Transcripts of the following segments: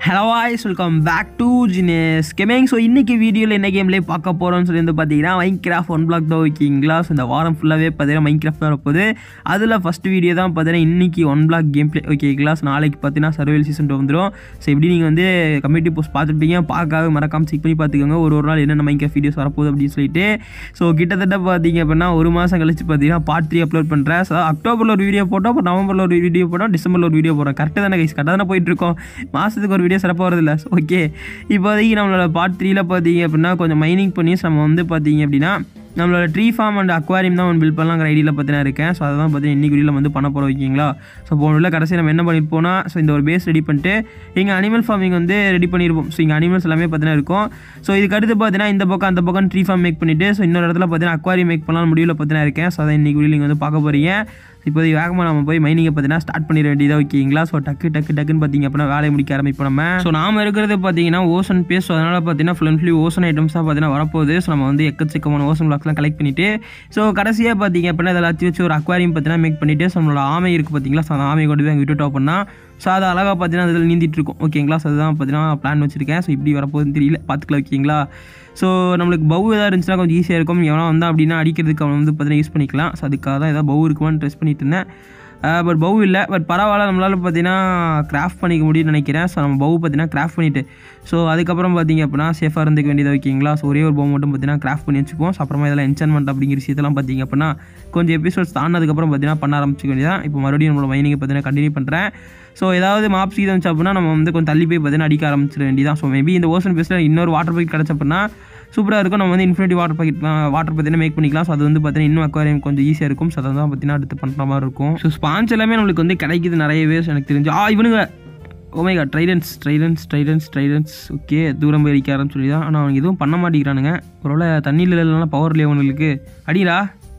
Hello voice welcome back to ஜினேஸ் gaming so இன்றைக்கி வீடியோவில் என்ன கேம்லேயே பார்க்க போகிறோம்னு சொல்லி வந்து பார்த்தீங்கன்னா மைன் கிராஃப்ட் ஒன் பிளாக் தான் ஓகேங்களா ஸோ இந்த வாரம் ஃபுல்லாகவே பார்த்தீங்கன்னா மைன் கிராஃப்ட் தான் வரப்போகுது அதில் ஃபஸ்ட் வீடியோ தான் பார்த்தீங்கன்னா இன்றைக்கி ஒன் பிளாக் கேம் ப்ளே ஓகேங்களா ஸோ நாளைக்கு பார்த்தீங்கன்னா சர்வேல் சீசன் வந்துடும் ஸோ எப்படி நீங்கள் வந்து கம்யூனிட்டி போஸ்ட் பார்த்துருப்பீங்க பார்க்காத மறக்காம செக் பண்ணி பார்த்துக்கோங்க ஒரு ஒரு நாள் என்னென்ன மைன் கிராஃப்ட் வீடியோஸ் வரப்போகுது அப்படின்னு சொல்லிட்டு ஸோ கிட்டத்தட்ட பார்த்தீங்க அப்படின்னா ஒரு மாதம் கழிச்சு பார்த்தீங்கன்னா பார்ட் த்ரீ அப்லோட் பண்ணுறேன் ஸோ அக்டோபரில் ஒரு வீடியோ போட்டோம் அப்புறம் நவம்பரில் ஒரு வீடியோ போட்டோம் டிசம்பரில் ஒரு வீடியோ போடுறோம் கரெக்டாக தானே கைஸ் கரெக்டாக தானே போயிட்டுருக்கோம் மாதத்துக்கு ஒரு வீடியோ சிறப்பாக வரதில்ல ஓகே இப்போதைக்கு நம்மளோட பார்ட் த்ரீல பார்த்தீங்க அப்படின்னா கொஞ்சம் மைனிங் பண்ணி நம்ம வந்து பார்த்தீங்க அப்படின்னா நம்மளோட ட்ரீ ஃபார்ம் அண்ட் அக்வாரியம் தான் ஒன்று பில்ட் பண்ணலாங்கிற ஐடியில் பார்த்தீங்கன்னா இருக்கேன் ஸோ அதை தான் பார்த்தீங்கன்னா இன்னைக்கு வீடியோவில் வந்து பண்ண போகிறோம் ஓகேங்களா ஸோ போன கடைசி நம்ம என்ன பண்ணிட்டு போனால் ஸோ இந்த ஒரு பேஸ் ரெடி பண்ணிட்டு இங்கே அனிமல் ஃபார்மிங் வந்து ரெடி பண்ணியிருப்போம் ஸோ இங்கே அனிமல்ஸ் எல்லாமே பார்த்தீங்கன்னா இருக்கும் ஸோ இதுக்கு அடுத்து பார்த்தீங்கன்னா இந்த பக்கம் அந்த பக்கம் ட்ரீ ஃபார்ம் மேக் பண்ணிவிட்டு ஸோ இன்னொரு இடத்துல பார்த்தீங்கன்னா அக்வாரியம் மேக் பண்ணலாம் முடிவில் பார்த்தீங்கன்னா இருக்கேன் ஸோ அதை இன்னைக்கு வீடியோ நீங்கள் வந்து பார்க்க போகிறீங்க இப்போதைக்கு வேகமாக நம்ம போய் மைனிங்கை பார்த்தீங்கன்னா ஸ்டார்ட் பண்ணிட வேண்டியதாக ஓகேங்களா ஸோ டக்கு டக்கு டக்குன்னு பார்த்தீங்க அப்படின்னா வேலையை முடிக்க ஆரம்பிப்போம் நம்ம ஸோ நாம இருக்கிறது பார்த்தீங்கன்னா ஓசன் பேஸ் ஸோ அதனால் பார்த்தீங்கன்னா full and fully ocean items தான் பார்த்தீங்கன்னா வரப்போகுது ஸோ நம்ம வந்து எக்கச்சக்கமான ஓசன் பிளாக்ஸ்லாம் கலெக்ட் பண்ணிவிட்டு ஸோ கடைசியாக பார்த்தீங்க அப்படின்னா இதெல்லாத்தையும் வச்சு ஒரு அக்வாரியம் பார்த்தீங்கன்னா மேக் பண்ணிவிட்டு ஸோ நம்மளோட ஆமை இருக்குது பார்த்தீங்களா ஸோ அந்த ஆமையை கொண்டு போய் அங்கே விட்டுட்டோம் அப்படின்னா ஸோ அது அழகாக பார்த்தீங்கன்னா அதில் நீந்திட்டு இருக்கும் ஓகேங்களா ஸோ அதுதான் பார்த்தீங்கன்னா பிளான் வச்சிருக்கேன் ஸோ இப்படி வரப்போகுதுன்னு தெரியல பார்த்துக்கலாம் ஓகேங்களா ஸோ நம்மளுக்கு பவு எதாவது இருந்துச்சுன்னா கொஞ்சம் ஈஸியாக இருக்கும் எவனா வந்தால் அப்படின்னா அடிக்கிறதுக்கு அவன் வந்து பார்த்தீங்கன்னா யூஸ் பண்ணிக்கலாம் ஸோ அதுக்காக தான் ஏதாவது பவு இருக்குமான்னு ட்ரெஸ் பண்ணிட்டு இருந்தேன் பட் பவு இல்லை பட் பரவாயில்ல நம்மளால் பார்த்தீங்கன்னா கிராஃப்ட் பண்ணிக்க முடியும்னு நினைக்கிறேன் ஸோ நம்ம பவு பார்த்தீங்கன்னா கிராஃப்ட் பண்ணிவிட்டு ஸோ அதுக்கப்புறம் பார்த்தீங்க அப்படின்னா சேஃபாக இருந்துக்க வேண்டியதாக ஓகேங்களா ஸோ ஒரே ஒரு பவு மட்டும் பார்த்தீங்கன்னா கிராஃப்ட் பண்ணி வச்சுப்போம் ஸோ அப்புறமா இதெல்லாம் என்சான்மெண்ட் அப்படிங்கிற விஷயத்தெல்லாம் பார்த்தீங்க அப்படின்னா கொஞ்சம் எபிசோட்ஸ் தாண்டதுக்கப்புறம் பார்த்தீங்கன்னா பண்ண ஆரம்பிச்சிக்க வேண்டியதான் இப்போ மறுபடியும் நம்மளோட மைனிங்கை பார்த்தீங்கன்னா கண்டினியூ பண்ணுறேன் ஸோ ஏதாவது மாப் சீதம் வந்துச்சு அப்படின்னா நம்ம வந்து கொஞ்சம் தள்ளி போய் பார்த்தீங்கன்னா அடிக்க ஆரம்பிச்சிட வேண்டியதான் ஸோ மேபி இந்த ஓசன் பேஸில் இன்னொரு வாட்டர் பைக் கிடச்ச அப்படின்னா சூப்பராக இருக்கும் நம்ம வந்து இன்ஃபினிட்டி வாட்டர் பாக்கெட் வாட்டர் பார்த்தீங்கன்னா மேக் பண்ணிக்கலாம் ஸோ அது வந்து பார்த்தீங்கன்னா இன்னும் அக்வாரியம் கொஞ்சம் ஈஸியாக இருக்கும் ஸோ அதை தான் பார்த்தீங்கன்னா அடுத்து பண்ணுற மாதிரி இருக்கும் ஸோ ஸ்பான்ஸ் எல்லாமே நம்மளுக்கு வந்து கிடைக்குது நிறையவே so எனக்கு தெரிஞ்சு ஆ இவனுங்க ஓமேகா ட்ரைடன்ஸ் ட்ரைடன்ஸ் ட்ரைடன்ஸ் ட்ரைடன்ஸ் ஓகே தூரம் போய் அடிக்க ஆரம்பிச்சு சொல்லி தான் ஆனால் அவனுக்கு எதுவும் பண்ண மாட்டேங்கிறானுங்க ஒருவேளை தண்ணியில் இல்லைனா பவர் இல்லையா அவனுங்களுக்கு அடிடா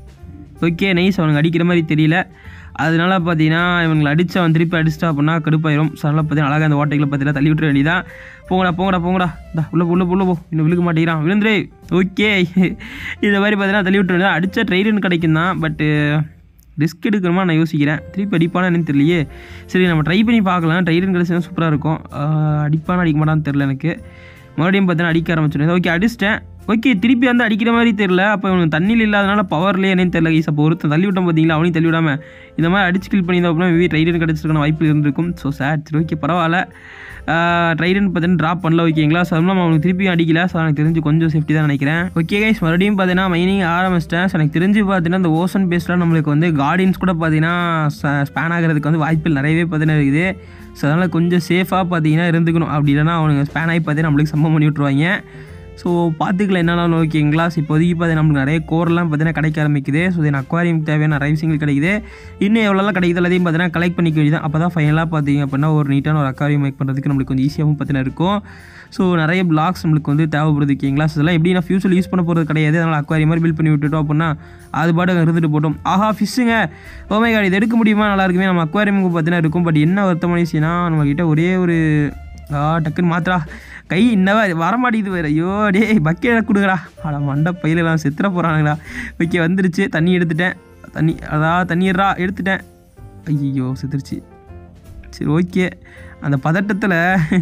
ஓகே நைஸ் அவனுக்கு அடிக்கிற மாதிரி தெரியல அதனால பார்த்தீங்கன்னா இவங்களை அடிச்சு அவன் திருப்பி அடிச்சிட்டா அப்படின்னா கடுப்பாயிரும் ஸோ அதனால் பார்த்தீங்கன்னா அழகாக அந்த ஓட்டைகளை பார்த்தீங்கன்னா தள்ளி விட்டுற வேண்டியதான் போங்கடா போங்கடா போங்கடா இந்த உள்ள உள்ள உள்ள போ இன்னும் விழுக மாட்டேங்கிறான் விழுந்துரே ஓகே இந்த மாதிரி பார்த்தீங்கன்னா தள்ளி விட்டுற வேண்டியதான் அடித்தா ட்ரைடன் கிடைக்கும் தான் பட்டு ரிஸ்க் எடுக்கணுமா நான் யோசிக்கிறேன் திருப்பி அடிப்பானா என்னன்னு தெரியலையே சரி நம்ம ட்ரை பண்ணி பார்க்கலாம் ட்ரைடன் கிடச்சா சூப்பராக இருக்கும் ஆஹ் அடிப்பானா அடிக்க மாட்டான்னு தெரில எனக்கு மறுபடியும் பார்த்தீங்கன்னா அடிக்க ஆரம்பிச்சிடுறேன் ஓகே அடிச்சிட்டேன் ஓகே திருப்பி வந்து அடிக்கிற மாதிரி தெரில அப்போ இவனுக்கு தண்ணியில் இல்லாதனால பவர்லேயே என்னன்னு தெரியல ஈஸ் அப்போ ஒருத்தன் தள்ளி விட்டான் பார்த்தீங்களா அவனையும் தள்ளி விடாமல் இந்த மாதிரி அடிச்சு கில் பண்ணியிருந்தோம் அப்படின்னா மேபி ட்ரைடன் கிடச்சிருக்கான வாய்ப்பு இருந்திருக்கும் ஸோ சேட் சரி ஓகே பரவாயில்ல ட்ரைடன் பார்த்தீங்கன்னா ட்ராப் பண்ணல ஓகேங்களா ஸோ அதனால அவனுக்கு திருப்பி அடிக்கல ஸோ எனக்கு தெரிஞ்சு கொஞ்சம் சேஃப்டி தான் நினைக்கிறேன் ஓகே கைஸ் மறுபடியும் பார்த்தீங்கன்னா மைனிங் ஆரம்பிச்சிட்டேன் ஸோ எனக்கு தெரிஞ்சு பார்த்தீங்கன்னா இந்த ஓசன் பேஸில் நம்மளுக்கு வந்து கார்டியன்ஸ் கூட பார்த்தீங்கன்னா ஸ்பேன் ஆகிறதுக்கு வந்து வாய்ப்புகள் நிறையவே பார்த்தீங்கன்னா இருக்குது ஸோ அதனால் கொஞ்சம் சேஃபாக பார்த்தீங்கன்னா இருந்துக்கணும் அப்படி இல்லைனா அவனுங்க ஸ்பேன் ஆகி பார்த்தீங்கன்னா நம்மளுக்கு சம்பவம் பண்ணி விட்ருவாங்க ஸோ பார்த்துக்கலாம் என்னென்ன ஓகேங்களா ஸோ இப்போதைக்கு பார்த்தீங்கன்னா நம்மளுக்கு நிறைய கோர்லாம் பார்த்தீங்கன்னா கிடைக்க ஆரம்பிக்குது ஸோ இது அக்வாரியம் தேவையான நிறைய விஷயங்கள் கிடைக்குது இன்னும் எவ்வளோலாம் கிடைக்குது எல்லாத்தையும் பார்த்தீங்கன்னா கலெக்ட் பண்ணிக்க வேண்டியதான் அப்போ தான் ஃபைனலாக பார்த்தீங்க அப்படின்னா ஒரு நீட்டான ஒரு அக்வாரியம் மேக் பண்ணுறதுக்கு நம்மளுக்கு கொஞ்சம் ஈஸியாகவும் பார்த்தீங்கன்னா இருக்கும் ஸோ நிறைய பிளாக்ஸ் நம்மளுக்கு வந்து தேவைப்படுது ஓகேங்களா ஸோ இதெல்லாம் எப்படி நான் ஃபியூச்சர் யூஸ் பண்ண போகிறது கிடையாது அதனால் அக்வாரியம் மாதிரி பில்ட் பண்ணி விட்டுட்டோம் அப்படின்னா அது பாட்டு இருந்துட்டு போட்டோம் ஆஹா ஃபிஷ்ஷுங்க ஓமே கார்டு இது எடுக்க முடியுமா நல்லா இருக்குமே நம்ம அக்வாரியமுக்கு பார்த்தீங்கன்னா இருக்கும் பட் என்ன வருத்தமான விஷயம்னா நம்மக்கிட்ட ஒரே ஒரு ஆ டக்குன்னு மாத்திரா கை இன்னவா வரமாட்டேங்குது வேறு ஐயோ டேய் பக்கெட் கொடுங்கடா அட மண்டை பயிலெல்லாம் செத்துற போகிறானுங்களா ஓகே வந்துருச்சு தண்ணி எடுத்துட்டேன் தண்ணி அதான் தண்ணீர்ரா எடுத்துட்டேன் ஐயோ செத்துருச்சு சரி ஓகே அந்த பதட்டத்தில்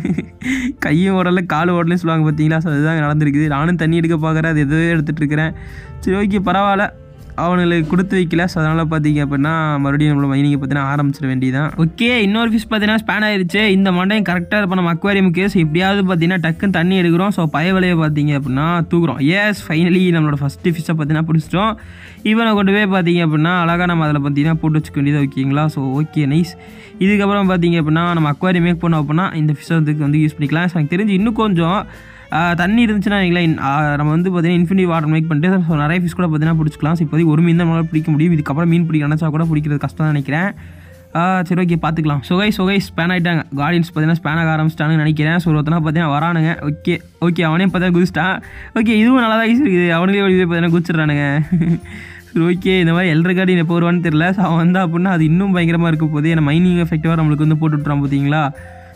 கையும் ஓடல கால் ஓடலன்னு சொல்லுவாங்க பார்த்தீங்களா ஸோ அதுதான் நடந்திருக்குது நானும் தண்ணி எடுக்க பார்க்குறேன் அது எதுவே எடுத்துகிட்டு இருக்கிறேன் சரி ஓகே பரவாயில்ல அவனுங்களுக்கு கொடுத்து வைக்கல ஸோ அதனால் பார்த்தீங்க அப்படின்னா மறுபடியும் நம்மளோட மைனிங்கை பார்த்தீங்கன்னா ஆரம்பிச்சிட வேண்டியதான் ஓகே இன்னொரு ஃபிஷ் பார்த்தீங்கன்னா ஸ்பேன் ஆயிருச்சு இந்த மண்டையும் கரெக்டாக இருப்போம் நம்ம அக்வாரியமுக்கு ஸோ எப்படியாவது பார்த்தீங்கன்னா டக்குன்னு தண்ணி எடுக்கிறோம் ஸோ பய விலையை பார்த்தீங்க அப்படின்னா தூக்குறோம் எஸ் ஃபைனலி நம்மளோட ஃபஸ்ட்டு ஃபிஷ்ஷை பார்த்தீங்கன்னா பிடிச்சிட்டோம் இவனை கொண்டு போய் பார்த்தீங்க அப்படின்னா அழகாக நம்ம அதில் பார்த்தீங்கன்னா போட்டு வச்சுக்க வேண்டியது ஓகேங்களா ஸோ ஓகே நைஸ் இதுக்கப்புறம் பார்த்தீங்க அப்படின்னா நம்ம அக்வாரியம் மேக் பண்ணோம் அப்படின்னா இந்த ஃபிஷ்ஷை வந்து யூஸ் பண்ணிக்கலாம் ஸோ எனக்கு தெரிஞ்சு இன்னும் கொஞ்சம் ஆஹ் தண்ணி இருந்துச்சுன்னா வைங்களேன் ஆஹ் நம்ம வந்து பார்த்தீங்கன்னா இன்ஃபினிட்டி வாட்டர் மேக் பண்ணிட்டு ஸோ நிறைய ஃபிஷ் கூட பார்த்தீங்கன்னா பிடிச்சிக்கலாம் ஸோ இப்போதைக்கு ஒரு மீன் தான் நம்மளால் பிடிக்க முடியும் இதுக்கப்புறம் மீன் பிடிக்க நினச்சா கூட பிடிக்கிறது கஷ்டம் தான் நினைக்கிறேன் ஆஹ் சரி ஓகே பார்த்துக்கலாம் சுகை சுகை ஸ்பேன் ஆகிட்டாங்க கார்டியன்ஸ் பார்த்தீங்கன்னா ஸ்பேன் ஆக ஆரம்பிச்சிட்டாங்கன்னு நினைக்கிறேன் ஸோ ஒருத்தனா பார்த்தீங்கன்னா வரானுங்க ஓகே ஓகே அவனே பார்த்தா குதிச்சிட்டான் ஓகே இதுவும் நல்லா தான் இருக்குது அவனுங்களே வெளியே பார்த்தீங்கன்னா குதிச்சிடுறானுங்க சரி ஓகே இந்த மாதிரி எல்ட்ரு கார்டியன் எப்போ வருவான்னு தெரியல ஸோ அவன் வந்தா அப்படின்னா அது இன்னும் பயங்கரமாக இருக்க போது ஏன்னா மைனிங் எஃபெக்டிவாக நம்மளுக்கு வந்து போட்டு விட்றான் பார்த்தீங்களா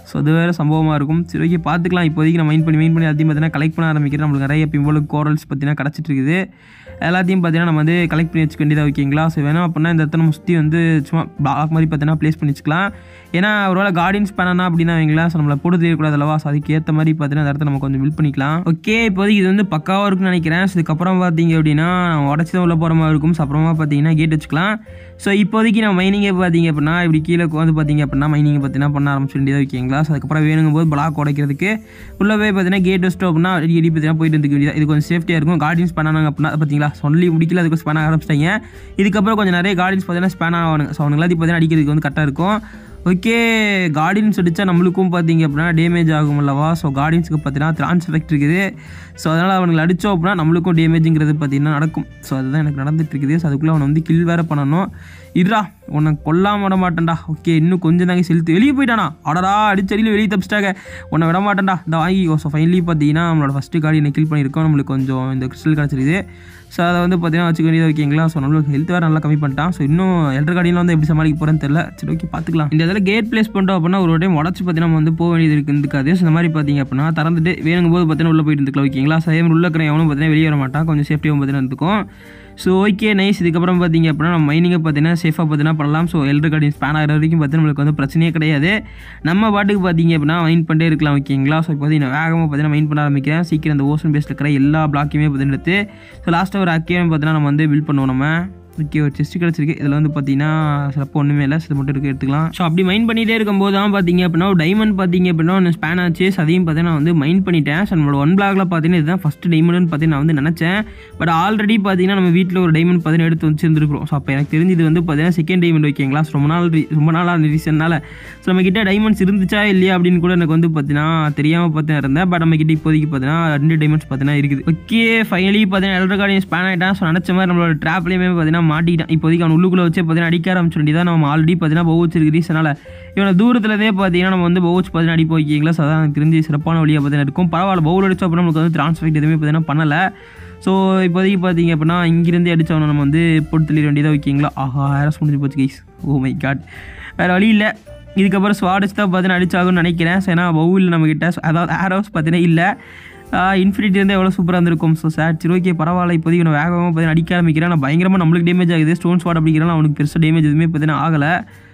ஸோ அது வேறு சம்பவமாக இருக்கும் சரி ஓகே பார்த்துக்கலாம் இப்போதைக்கு நான் மைண்ட் பண்ணி மைண்ட் பண்ணி அதையும் பார்த்தீங்கன்னா கலெக்ட் பண்ண ஆரம்பிக்கிறேன் நம்மளுக்கு நிறைய பிம்போல கோரல்ஸ் பார்த்தீங்கன்னா கிடச்சிட்டு இருக்குது எல்லாத்தையும் பார்த்தீங்கன்னா நம்ம வந்து கலெக்ட் பண்ணி வச்சுக்க வேண்டியதாக ஓகேங்களா ஸோ வேணா அப்படின்னா இந்த இடத்துல நம்ம சுற்றி வந்து சும்மா பிளாக் மாதிரி பார்த்தீங்கன்னா ப்ளேஸ் பண்ணி வச்சுக்கலாம் ஏன்னா ஒருவேளை கார்டியன்ஸ் பண்ணனா அப்படின்னா வைங்களா ஸோ நம்மளை போட்டு தெரியக்கூடாது அல்லவா ஸோ அதுக்கு ஏற்ற மாதிரி பார்த்தீங்கன்னா அந்த இடத்த நம்ம கொஞ்சம் பில்ட் பண்ணிக்கலாம் ஓகே இப்போதைக்கு இது வந்து பக்காவாக இருக்கும்னு நினைக்கிறேன் ஸோ இதுக்கப்புறம் பார்த்தீங்க அப்படின்னா உடச்சி தான் உள்ள போகிற மாதிரி இருக்கும் ஸோ அப்புறமா பார்த்தீங்கன்னா கேட் வச்சுக்கலாம் ஸோ இப்போதைக்கு நம்ம மைனிங்கே பார்த்தீங்க அப்படின்னா இப்படி கீழே வந்து பார்த்தீங்க அப்படின்னா மைனிங் பார்த்தீங்கன்னா பண்ண ஆரம்பிச்சு வேண்டியதாக ஓகேங்களா ஸோ அதுக்கப்புறம் வேணுங்கும் போது பிளாக் உடைக்கிறதுக்கு உள்ளே போய் பார்த்தீங்கன்னா கேட் வச்சிட்டோம் அப்படின்னா அடி அடி பார்த்தீங்கன்னா போயிட்டு இருந்துக்க வேண்டியது இது கொஞ்சம் சேஃப்டியாக இருக்கும் கார்டியன்ஸ் பண்ணாங்க அப்படின்னா பார்த்தீங்களா சொல்லி முடிக்கல அதுக்கு ஸ்பேன் ஆரம்பிச்சிட்டாங்க இதுக்கப்புறம் கொஞ்சம் நிறைய கார்டியன்ஸ் பார்த்தீங்கன்னா ஸ்பேன் ஆவானுங்க ஸோ அவனுக்கு எல்லாத்தையும் பார்த்தீங்கன்னா அடிக்கிறதுக்கு வந்து கரெக்டாக இருக்கும் ஓகே கார்டியன்ஸ் அடித்தா நம்மளுக்கும் பார்த்தீங்க அப்படின்னா டேமேஜ் ஆகும் அல்லவா ஸோ கார்டியன்ஸுக்கு பார்த்தீங்கன்னா ட்ரான்ஸ் எஃபெக்ட் இருக்குது ஸோ அதனால் அவனுக்கு அடித்தோம் அப்படின்னா நம்மளுக்கும் டேமேஜுங்கிறது பார்த்தீங்கன்னா நடக்கும் ஸோ அதுதான் எனக்கு நடந்துட்டு இருக்குது ஸோ அதுக்குள்ளே அவனை வந்து கில் வேறு பண்ணணும் இருடா உன்னை கொல்லாம விட மாட்டேன்டா ஓகே இன்னும் கொஞ்சம் தாங்க செலுத்து வெளியே போயிட்டானா அடடா அடிச்சடியில் வெளியே தப்பிச்சிட்டாங்க உன்னை விட மாட்டேன்டா இந்த வாங்கிக்கோ ஸோ ஃபைனலி பார்த்தீங்கன்னா நம்மளோட ஃபஸ்ட்டு கார்டியனை கில் பண்ணியிருக்கோம் நம்மளுக்கு கொஞ்சம் இந்த கிறிஸ்டல் கிடச்சிருது ஸோ அதை வந்து பார்த்தீங்கன்னா வச்சுக்க வேண்டியது ஓகேங்களா ஸோ நம்மளுக்கு ஹெல்த் வேறு நல்லா கம்மி பண்ணிட்டான் ஸோ இன்னும் எல்டர் கார்டியில் வந்து எப்படி சமாளிக்க போகிறேன்னு தெரியல சரி ஓகே பார்த்துக்கலாம் இந்த இதில் கேட் பிளேஸ் பண்ணிட்டோம் அப்படின்னா ஒரு டைம் உடச்சி பார்த்தீங்கன்னா நம்ம வந்து போக வேண்டியது இருக்கு இருக்காது ஸோ இந்த மாதிரி பார்த்தீங்க அப்படின்னா திறந்துட்டு வேணுங்கும் போது பார்த்தீங்கன்னா உள்ளே போயிட்டு இருந்துக்கலாம் ஓகேங்களா ஸோ அதே மாதிரி உள்ள இருக்கிற எவனும் பார்த்தீங்கன்னா வெளியே வர மாட்டான் கொஞ்சம் சேஃப்டியாகவும் பார்த்தீங்கன்னா இருந்துக்கும் ஸோ ஓகே நைஸ் இதுக்கப்புறம் பார்த்தீங்க அப்படின்னா நம்ம மைனிங்கை பார்த்தீங்கன்னா சேஃபாக பார்த்தீங்கன்னா பண்ணலாம் ஸோ எல்டர் கார்டின் ஸ்பேன் ஆகிற வரைக்கும் பார்த்தீங்கன்னா நம்மளுக்கு வந்து பிரச்சனையே கிடையாது நம்ம பாட்டுக்கு பார்த்தீங்க அப்படின்னா மைன் பண்ணிட்டே இருக்கலாம் ஓகேங்களா ஸோ இப்போ நான் வேகமாக பார்த்தீங்கன்னா மைன் பண்ண ஆரம்பிக்கிறேன் சீக்கிரம் இந்த ஓசன் பேஸில் இருக்கிற எல்லா பிளாக்கையுமே பார்த்தீங்கன்னா எடுத்து ஸோ லாஸ்ட்டாக ஒரு அக்கேவும் பார்த்தீங்கன்னா நம்ம வந்து பில்ட் பண்ணுவோம் நம்ம ஓகே ஒரு செஸ்ட் கிடச்சிருக்கு இதில் வந்து பார்த்தீங்கன்னா சிறப்பு ஒன்றுமே இல்லை இது மட்டும் இருக்கு எடுத்துக்கலாம் ஸோ அப்படி மைன் பண்ணிகிட்டே இருக்கும்போது தான் பார்த்தீங்க அப்படின்னா ஒரு டைமண்ட் பார்த்தீங்க அப்படின்னா ஒன்று ஸ்பேன் ஆச்சு ஸோ அதையும் பார்த்தீங்கன்னா நான் வந்து மைன் பண்ணிட்டேன் ஸோ நம்மளோட ஒன் பிளாக்ல பார்த்தீங்கன்னா இதுதான் ஃபஸ்ட்டு டைமண்ட்னு பார்த்தீங்கன்னா நான் வந்து நினச்சேன் பட் ஆல்ரெடி பார்த்தீங்கன்னா நம்ம வீட்டில் ஒரு டைமண்ட் பார்த்தீங்கன்னா எடுத்து வச்சிருந்துருக்கிறோம் ஸோ அப்போ எனக்கு தெரிஞ்சு இது வந்து பார்த்தீங்கன்னா செகண்ட் டைமண்ட் ஓகேங்களா ஸோ ரொம்ப நாள் re- ரொம்ப நாளாக ரீசன்னால ஸோ நம்ம கிட்ட டைமண்ட்ஸ் இருந்துச்சா இல்லையா அப்படின்னு கூட எனக்கு வந்து பார்த்தீங்கன்னா தெரியாமல் பார்த்தீங்கன்னா இருந்தேன் பட் நம்ம கிட்ட இப்போதைக்கு பார்த்தீங்கன்னா ரெண்டு டைமண்ட்ஸ் பார்த்தீங்கன்னா இருக்குது ஓகே ஃபைனலி பார்த்தீங்கன்னா எலக்ட்ரிக் கார்டியன் ஸ்பேன் ஆகிட்டான் ஸோ நினச்ச மாதிரி நம்மளோட ட்ராப்லேயுமே பார்த்தீங்கன்னா மாட்டிக்கிட்டான் இப்போதைக்கு அவன் உள்ளுக்குள்ளே வச்சு பார்த்தீங்கன்னா அடிக்க ஆரம்பிச்சு வேண்டியதான் நம்ம ஆல்ரெடி பார்த்தீங்கன்னா பவுச் இருக்கு ரீசனால இவனை தூரத்துலதே பார்த்தீங்கன்னா நம்ம வந்து பவுச் பார்த்தீங்கன்னா அடிப்போம் வைக்கிங்களா ஸோ அதான் எனக்கு தெரிஞ்சு சிறப்பான வழியாக பார்த்தீங்கன்னா இருக்கும் பரவாயில்ல பவுல் அடிச்சோம் அப்படின்னா நமக்கு வந்து ட்ரான்ஸ்ஃபர் எதுவுமே பார்த்தீங்கன்னா பண்ணலை ஸோ இப்போதைக்கு பார்த்தீங்க அப்படின்னா இங்கிருந்தே அடித்தவனை நம்ம வந்து போட்டு தள்ளிட வேண்டியதாக வைக்கிங்களா ஆஹா ஹேரஸ் முடிஞ்சு போச்சு கைஸ் ஓ மை காட் வேறு வழி இல்லை இதுக்கப்புறம் ஸ்வாடிச்சு தான் பார்த்தீங்கன்னா அடிச்சாகும்னு நினைக்கிறேன் ஸோ ஏன்னா பவுல் நம்மக்கிட்ட அதாவது ஹேரோஸ் பார்த்தீங்கன்னா இல்லை இன்ஃபினிட்டி வந்து எவ்வளோ சூப்பராக இருந்திருக்கும் ஸோ சார் சரி ஓகே பரவாயில்ல இப்போதைக்கு நான் வேகமாக பார்த்தீங்கன்னா அடிக்க ஆரம்பிக்கிறேன் நான் பயங்கரமாக நம்மளுக்கு டேமேஜ் ஆகுது ஸ்டோன் ஸ்வாட் அப்படிங்கிறனால அவனுக்கு பெருசாக டேமேஜ் எதுவுமே பார்த்தீங்கன்னா ஆகலை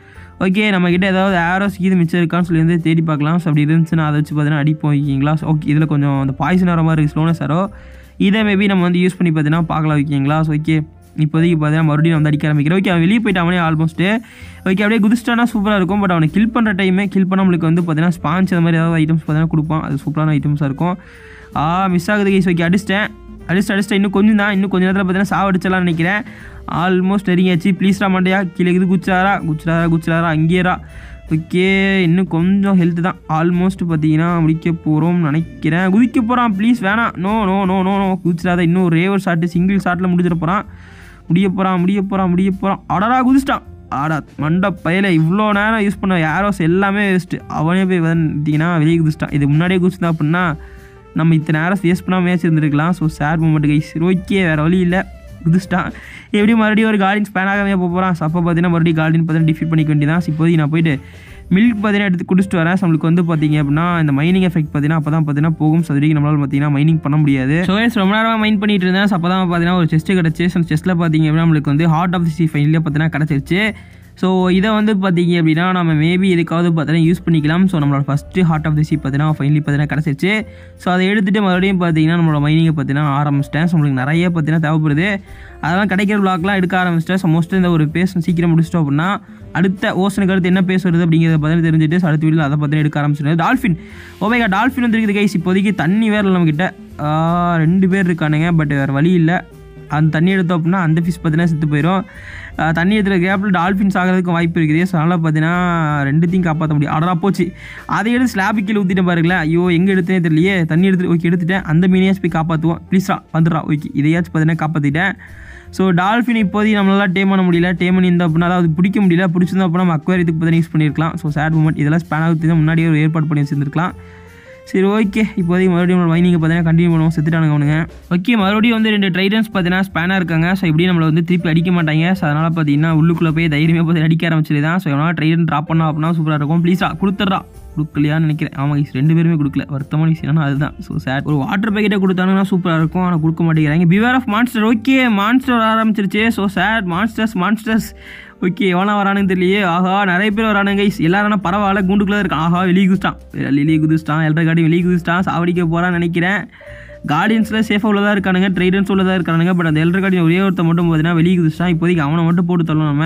ஓகே நம்மக்கிட்ட ஏதாவது ஆரோஸ் கீது மிச்சம் இருக்கான்னு சொல்லி வந்து தேடி பார்க்கலாம் ஸோ அப்படி இருந்துச்சுன்னா அதை வச்சு பார்த்தீங்கன்னா அடிப்போம் ஓகேங்களா ஓகே இதில் கொஞ்சம் அந்த பாய்சன் வர மாதிரி இருக்குது ஸ்லோனஸ் ஆரோ இதை மேபி நம்ம வந்து யூஸ் பண்ணி பார்த்தீங்கன்னா பார்க்கலாம் ஓகேங்களா ஸோ ஓகே இப்போதைக்கு பார்த்தீங்கன்னா மறுபடியும் வந்து அடிக்க ஆரம்பிக்கிறேன் ஓகே அவன் வெளியே போயிட்டு அவனே ஆல்மோஸ்ட்டு ஓகே அப்படியே குதிச்சிட்டானா சூப்பராக இருக்கும் பட் அவனை கில் பண்ணுற டைமே கில் பண்ண நம்மளுக்கு வந்து பார்த்தீங்கன்னா ஸ்பான்ச் அந்த மாதிரி ஏதாவது ஐட்டம்ஸ் பார்த்தீங்கன்னா கொடுப்பான் அது சூப்பரான ஐட்டம்ஸாக இருக்கும் ஆ மிஸ் ஆகுது கைஸ் ஓகே அடிச்சிட்டேன் அடிச்சு அடிச்சிட்டேன் இன்னும் கொஞ்சம் தான் இன்னும் கொஞ்சம் நேரத்தில் பார்த்தீங்கன்னா சாவடிச்சலாம்னு நினைக்கிறேன் ஆல்மோஸ்ட் நெருங்கியாச்சு ப்ளீஸ்டா மாட்டியா கீழே இது குச்சிராரா குச்சிராரா குச்சிராரா அங்கேயரா ஓகே இன்னும் கொஞ்சம் ஹெல்த் தான் ஆல்மோஸ்ட் பார்த்தீங்கன்னா முடிக்க போகிறோம்னு நினைக்கிறேன் குதிக்க போகிறான் ப்ளீஸ் வேணாம் no no no no no குதிச்சிடாத இன்னும் ரேவர் ஷாட்டு சிங்கிள் ஷாட்டில் முடிச்சிட போகிறான் முடிய போகிறான் முடிய போகிறான் முடிய போகிறான் அடடா குதிச்சிட்டான் ஆடா மண்ட பயல இவ்வளோ நேரம் யூஸ் பண்ண யாரோஸ் எல்லாமே வேஸ்ட்டு அவனே போய் வந்துட்டீங்கன்னா வெளியே குதிச்சிட்டான் இது முன்னாடியே குதிச்சிருந்தா அப்படின்னா நம்ம இத்தனை நேரம் வேஸ்ட் பண்ணாமல் மேட்ச் இருந்திருக்கலாம் so sad moment guys okay வேறு வழி இல்லை குதிச்சிட்டான் எப்படி மறுபடியும் ஒரு கார்டின் ஸ்பேன் ஆகாமே போக போகிறான் ஸோ அப்போ பார்த்தீங்கன்னா மறுபடியும் கார்டின் பார்த்தீங்கன்னா டிஃபீட் பண்ணிக்க வேண்டியதான் இப்போதைக்கு நான் போயிட்டு மில்க் பார்த்தீங்கன்னா எடுத்து குடிச்சிட்டு வரேன் So, நம்மளுக்கு வந்து பார்த்தீங்க அப்படின்னா இந்த மைனிங் எஃபெக்ட் பார்த்தீங்கன்னா அப்போ தான் பார்த்தீங்கன்னா போகும் ஸோ அது வரைக்கும் நம்மளால் பார்த்தீங்கன்னா மைனிங் பண்ண முடியாது ஸோ ரொம்ப நேரமாக மைன் பண்ணிட்டு இருந்தேன் ஸோ அப்போ தான் பார்த்தீங்கன்னா ஒரு செஸ்ட்டு கிடச்சி ஸோ செஸ்ட்டில் பார்த்தீங்க அப்படின்னா நம்மளுக்கு வந்து ஹார்ட் ஆஃப் தி சி ஃபைனலில் பார்த்தீங்கன்னா கிடச்சிருச்சு ஸோ இதை வந்து பார்த்தீங்க அப்படின்னா நம்ம மேபி எதுக்காவது பார்த்தீங்கன்னா யூஸ் பண்ணிக்கலாம் ஸோ நம்மளோட first heart of the sea பார்த்தீங்கன்னா ஃபைனலி பார்த்தீங்கன்னா கிடச்சிருச்சு ஸோ அதை எடுத்துகிட்டு மறுபடியும் பார்த்தீங்கன்னா நம்மளோட மைனிங்கை பார்த்தீங்கன்னா ஆரம்பிச்சிட்டேன் ஸோ நம்மளுக்கு நிறைய பார்த்தீங்கன்னா தேவைப்படுது அதெல்லாம் கிடைக்கிற பிளாக்லாம் எடுக்க ஆரம்பிச்சிட்டேன் ஸோ மோஸ்ட் இந்த ஒரு பேஸ் சீக்கிரம் முடிச்சிட்டோம் அப்படின்னா அடுத்த ஓசனுக்கு அடுத்து என்ன பேஸ் வருது அப்படிங்கிறத பார்த்தீங்கன்னா தெரிஞ்சுட்டு so அடுத்த வீடியோ அதை பார்த்தீங்கன்னா எடுக்க ஆரம்பிச்சிருந்தேன் டால்ஃபின் ஓமேகா டால்ஃபின் வந்துருக்குது கைஸ் இப்போதைக்கு தண்ணி வேறு நம்மக்கிட்ட ஆ, ரெண்டு பேர் இருக்கானுங்க பட் வேறு வழி இல்லை அந்த தண்ணி எடுத்தோம் அப்படின்னா அந்த ஃபிஷ் பார்த்தீங்கன்னா செத்து போயிடும் அஹ் தண்ணி எடுத்துகிற கேப்பில் டால்ஃபின்ஸ் ஆகிறதுக்கு வாய்ப்பு இருக்குது ஸோ அதனால் பார்த்தீங்கன்னா ரெண்டுத்தையும் காப்பாற்ற முடியும் அடரா போச்சு அதை எடுத்து ஸ்லாபு கீழே ஊற்றிட்டு பாருங்களேன் ஐயோ எங்கே எடுத்தேனே தெரியலையே தண்ணி எடுத்து ஓகே எடுத்துட்டேன் அந்த மீனையாச்சும் போய் காப்பாற்றுவோம் ப்ளீஸ்ரா வந்துடுறா ஓகே இதையாச்சும் பார்த்தீங்கன்னா காப்பாற்றிட்டேன் ஸோ டால்ஃபின் இப்போதைக்கு நம்மளால டேம் பண்ண முடியல டேம் பண்ணி இருந்தால் அப்படின்னா அதாவது பிடிக்க முடியல பிடிச்சிருந்தா அப்படின்னா நம்ம அக்வேரியத்துக்கு பார்த்தீங்கன்னா யூஸ் பண்ணியிருக்கலாம் ஸோ சேட் மூமெண்ட் இதெல்லாம் ஸ்பேன் ஆகுது முன்னாடியே ஒரு ஏற்பாடு பண்ணி வச்சிருந்துருக்கலாம் சரி ஓகே இப்போதைக்கு மறுபடியும் மைனிங்கை பார்த்தீங்கன்னா கண்டினியூ பண்ணுவோம் செத்துட்டானுங்க அவனுங்க ஓகே மறுபடியும் வந்து ரெண்டு ட்ரைடன்ஸ் பார்த்தீங்கன்னா ஸ்பேனாக இருக்காங்க ஸோ இப்படி நம்மளை வந்து திருப்பி அடிக்க மாட்டாங்க ஸோ அதனால் பார்த்தீங்கன்னா உள்ளுக்குள்ளே போய் தைரியமாக பார்த்து அடிக்க ஆரம்பிச்சிருதான் ஸோ எவனா ட்ரைடன் ட்ராப் பண்ணா அப்படின்னா சூப்பராக இருக்கும் ப்ளீஸா கொடுத்துட்றா கொடுக்கலையான்னு நினைக்கிறேன் ஆமாம் guys, ரெண்டு பேருமே கொடுக்கல வருத்தமான விஷயம்னா அதுதான் ஸோ சேட் ஒரு வாட்டர் பேக்கெட்டை கொடுத்தாங்கன்னா சூப்பராக இருக்கும் ஆனால் கொடுக்க மாட்டேங்கிறாங்க beware of monster okay monster ஆரம்பிச்சிருச்சு so sad monsters monsters okay எவனா வரானுன்னு தெரியலையே ஆஹா நிறைய பேர் வரானுங்க guys. எல்லாரும் பரவாயில்ல கூண்டுக்குள்ளே தான் இருக்கான் ஆஹா வெளியே குதிச்சிட்டான் வெளியே குதிச்சிட்டான் எல்ட்ரா காடி வெளியே குதிச்சிட்டான் சாவடிக்க போகிறான்னு நினைக்கிறேன் கார்டியன்ஸில் சேஃபாக உள்ளதாக இருக்கானுங்க ட்ரைடன்ஸ் உள்ளதாக இருக்கானுங்க பட் அந்த எல்ட்ரா கார்டியன் ஒரே ஒருத்த மட்டும் பார்த்தீங்கன்னா வெளியே குதிச்சிட்டான் இப்போதைக்கு அவனை மட்டும் போட்டு தள்ளணும் நம்ம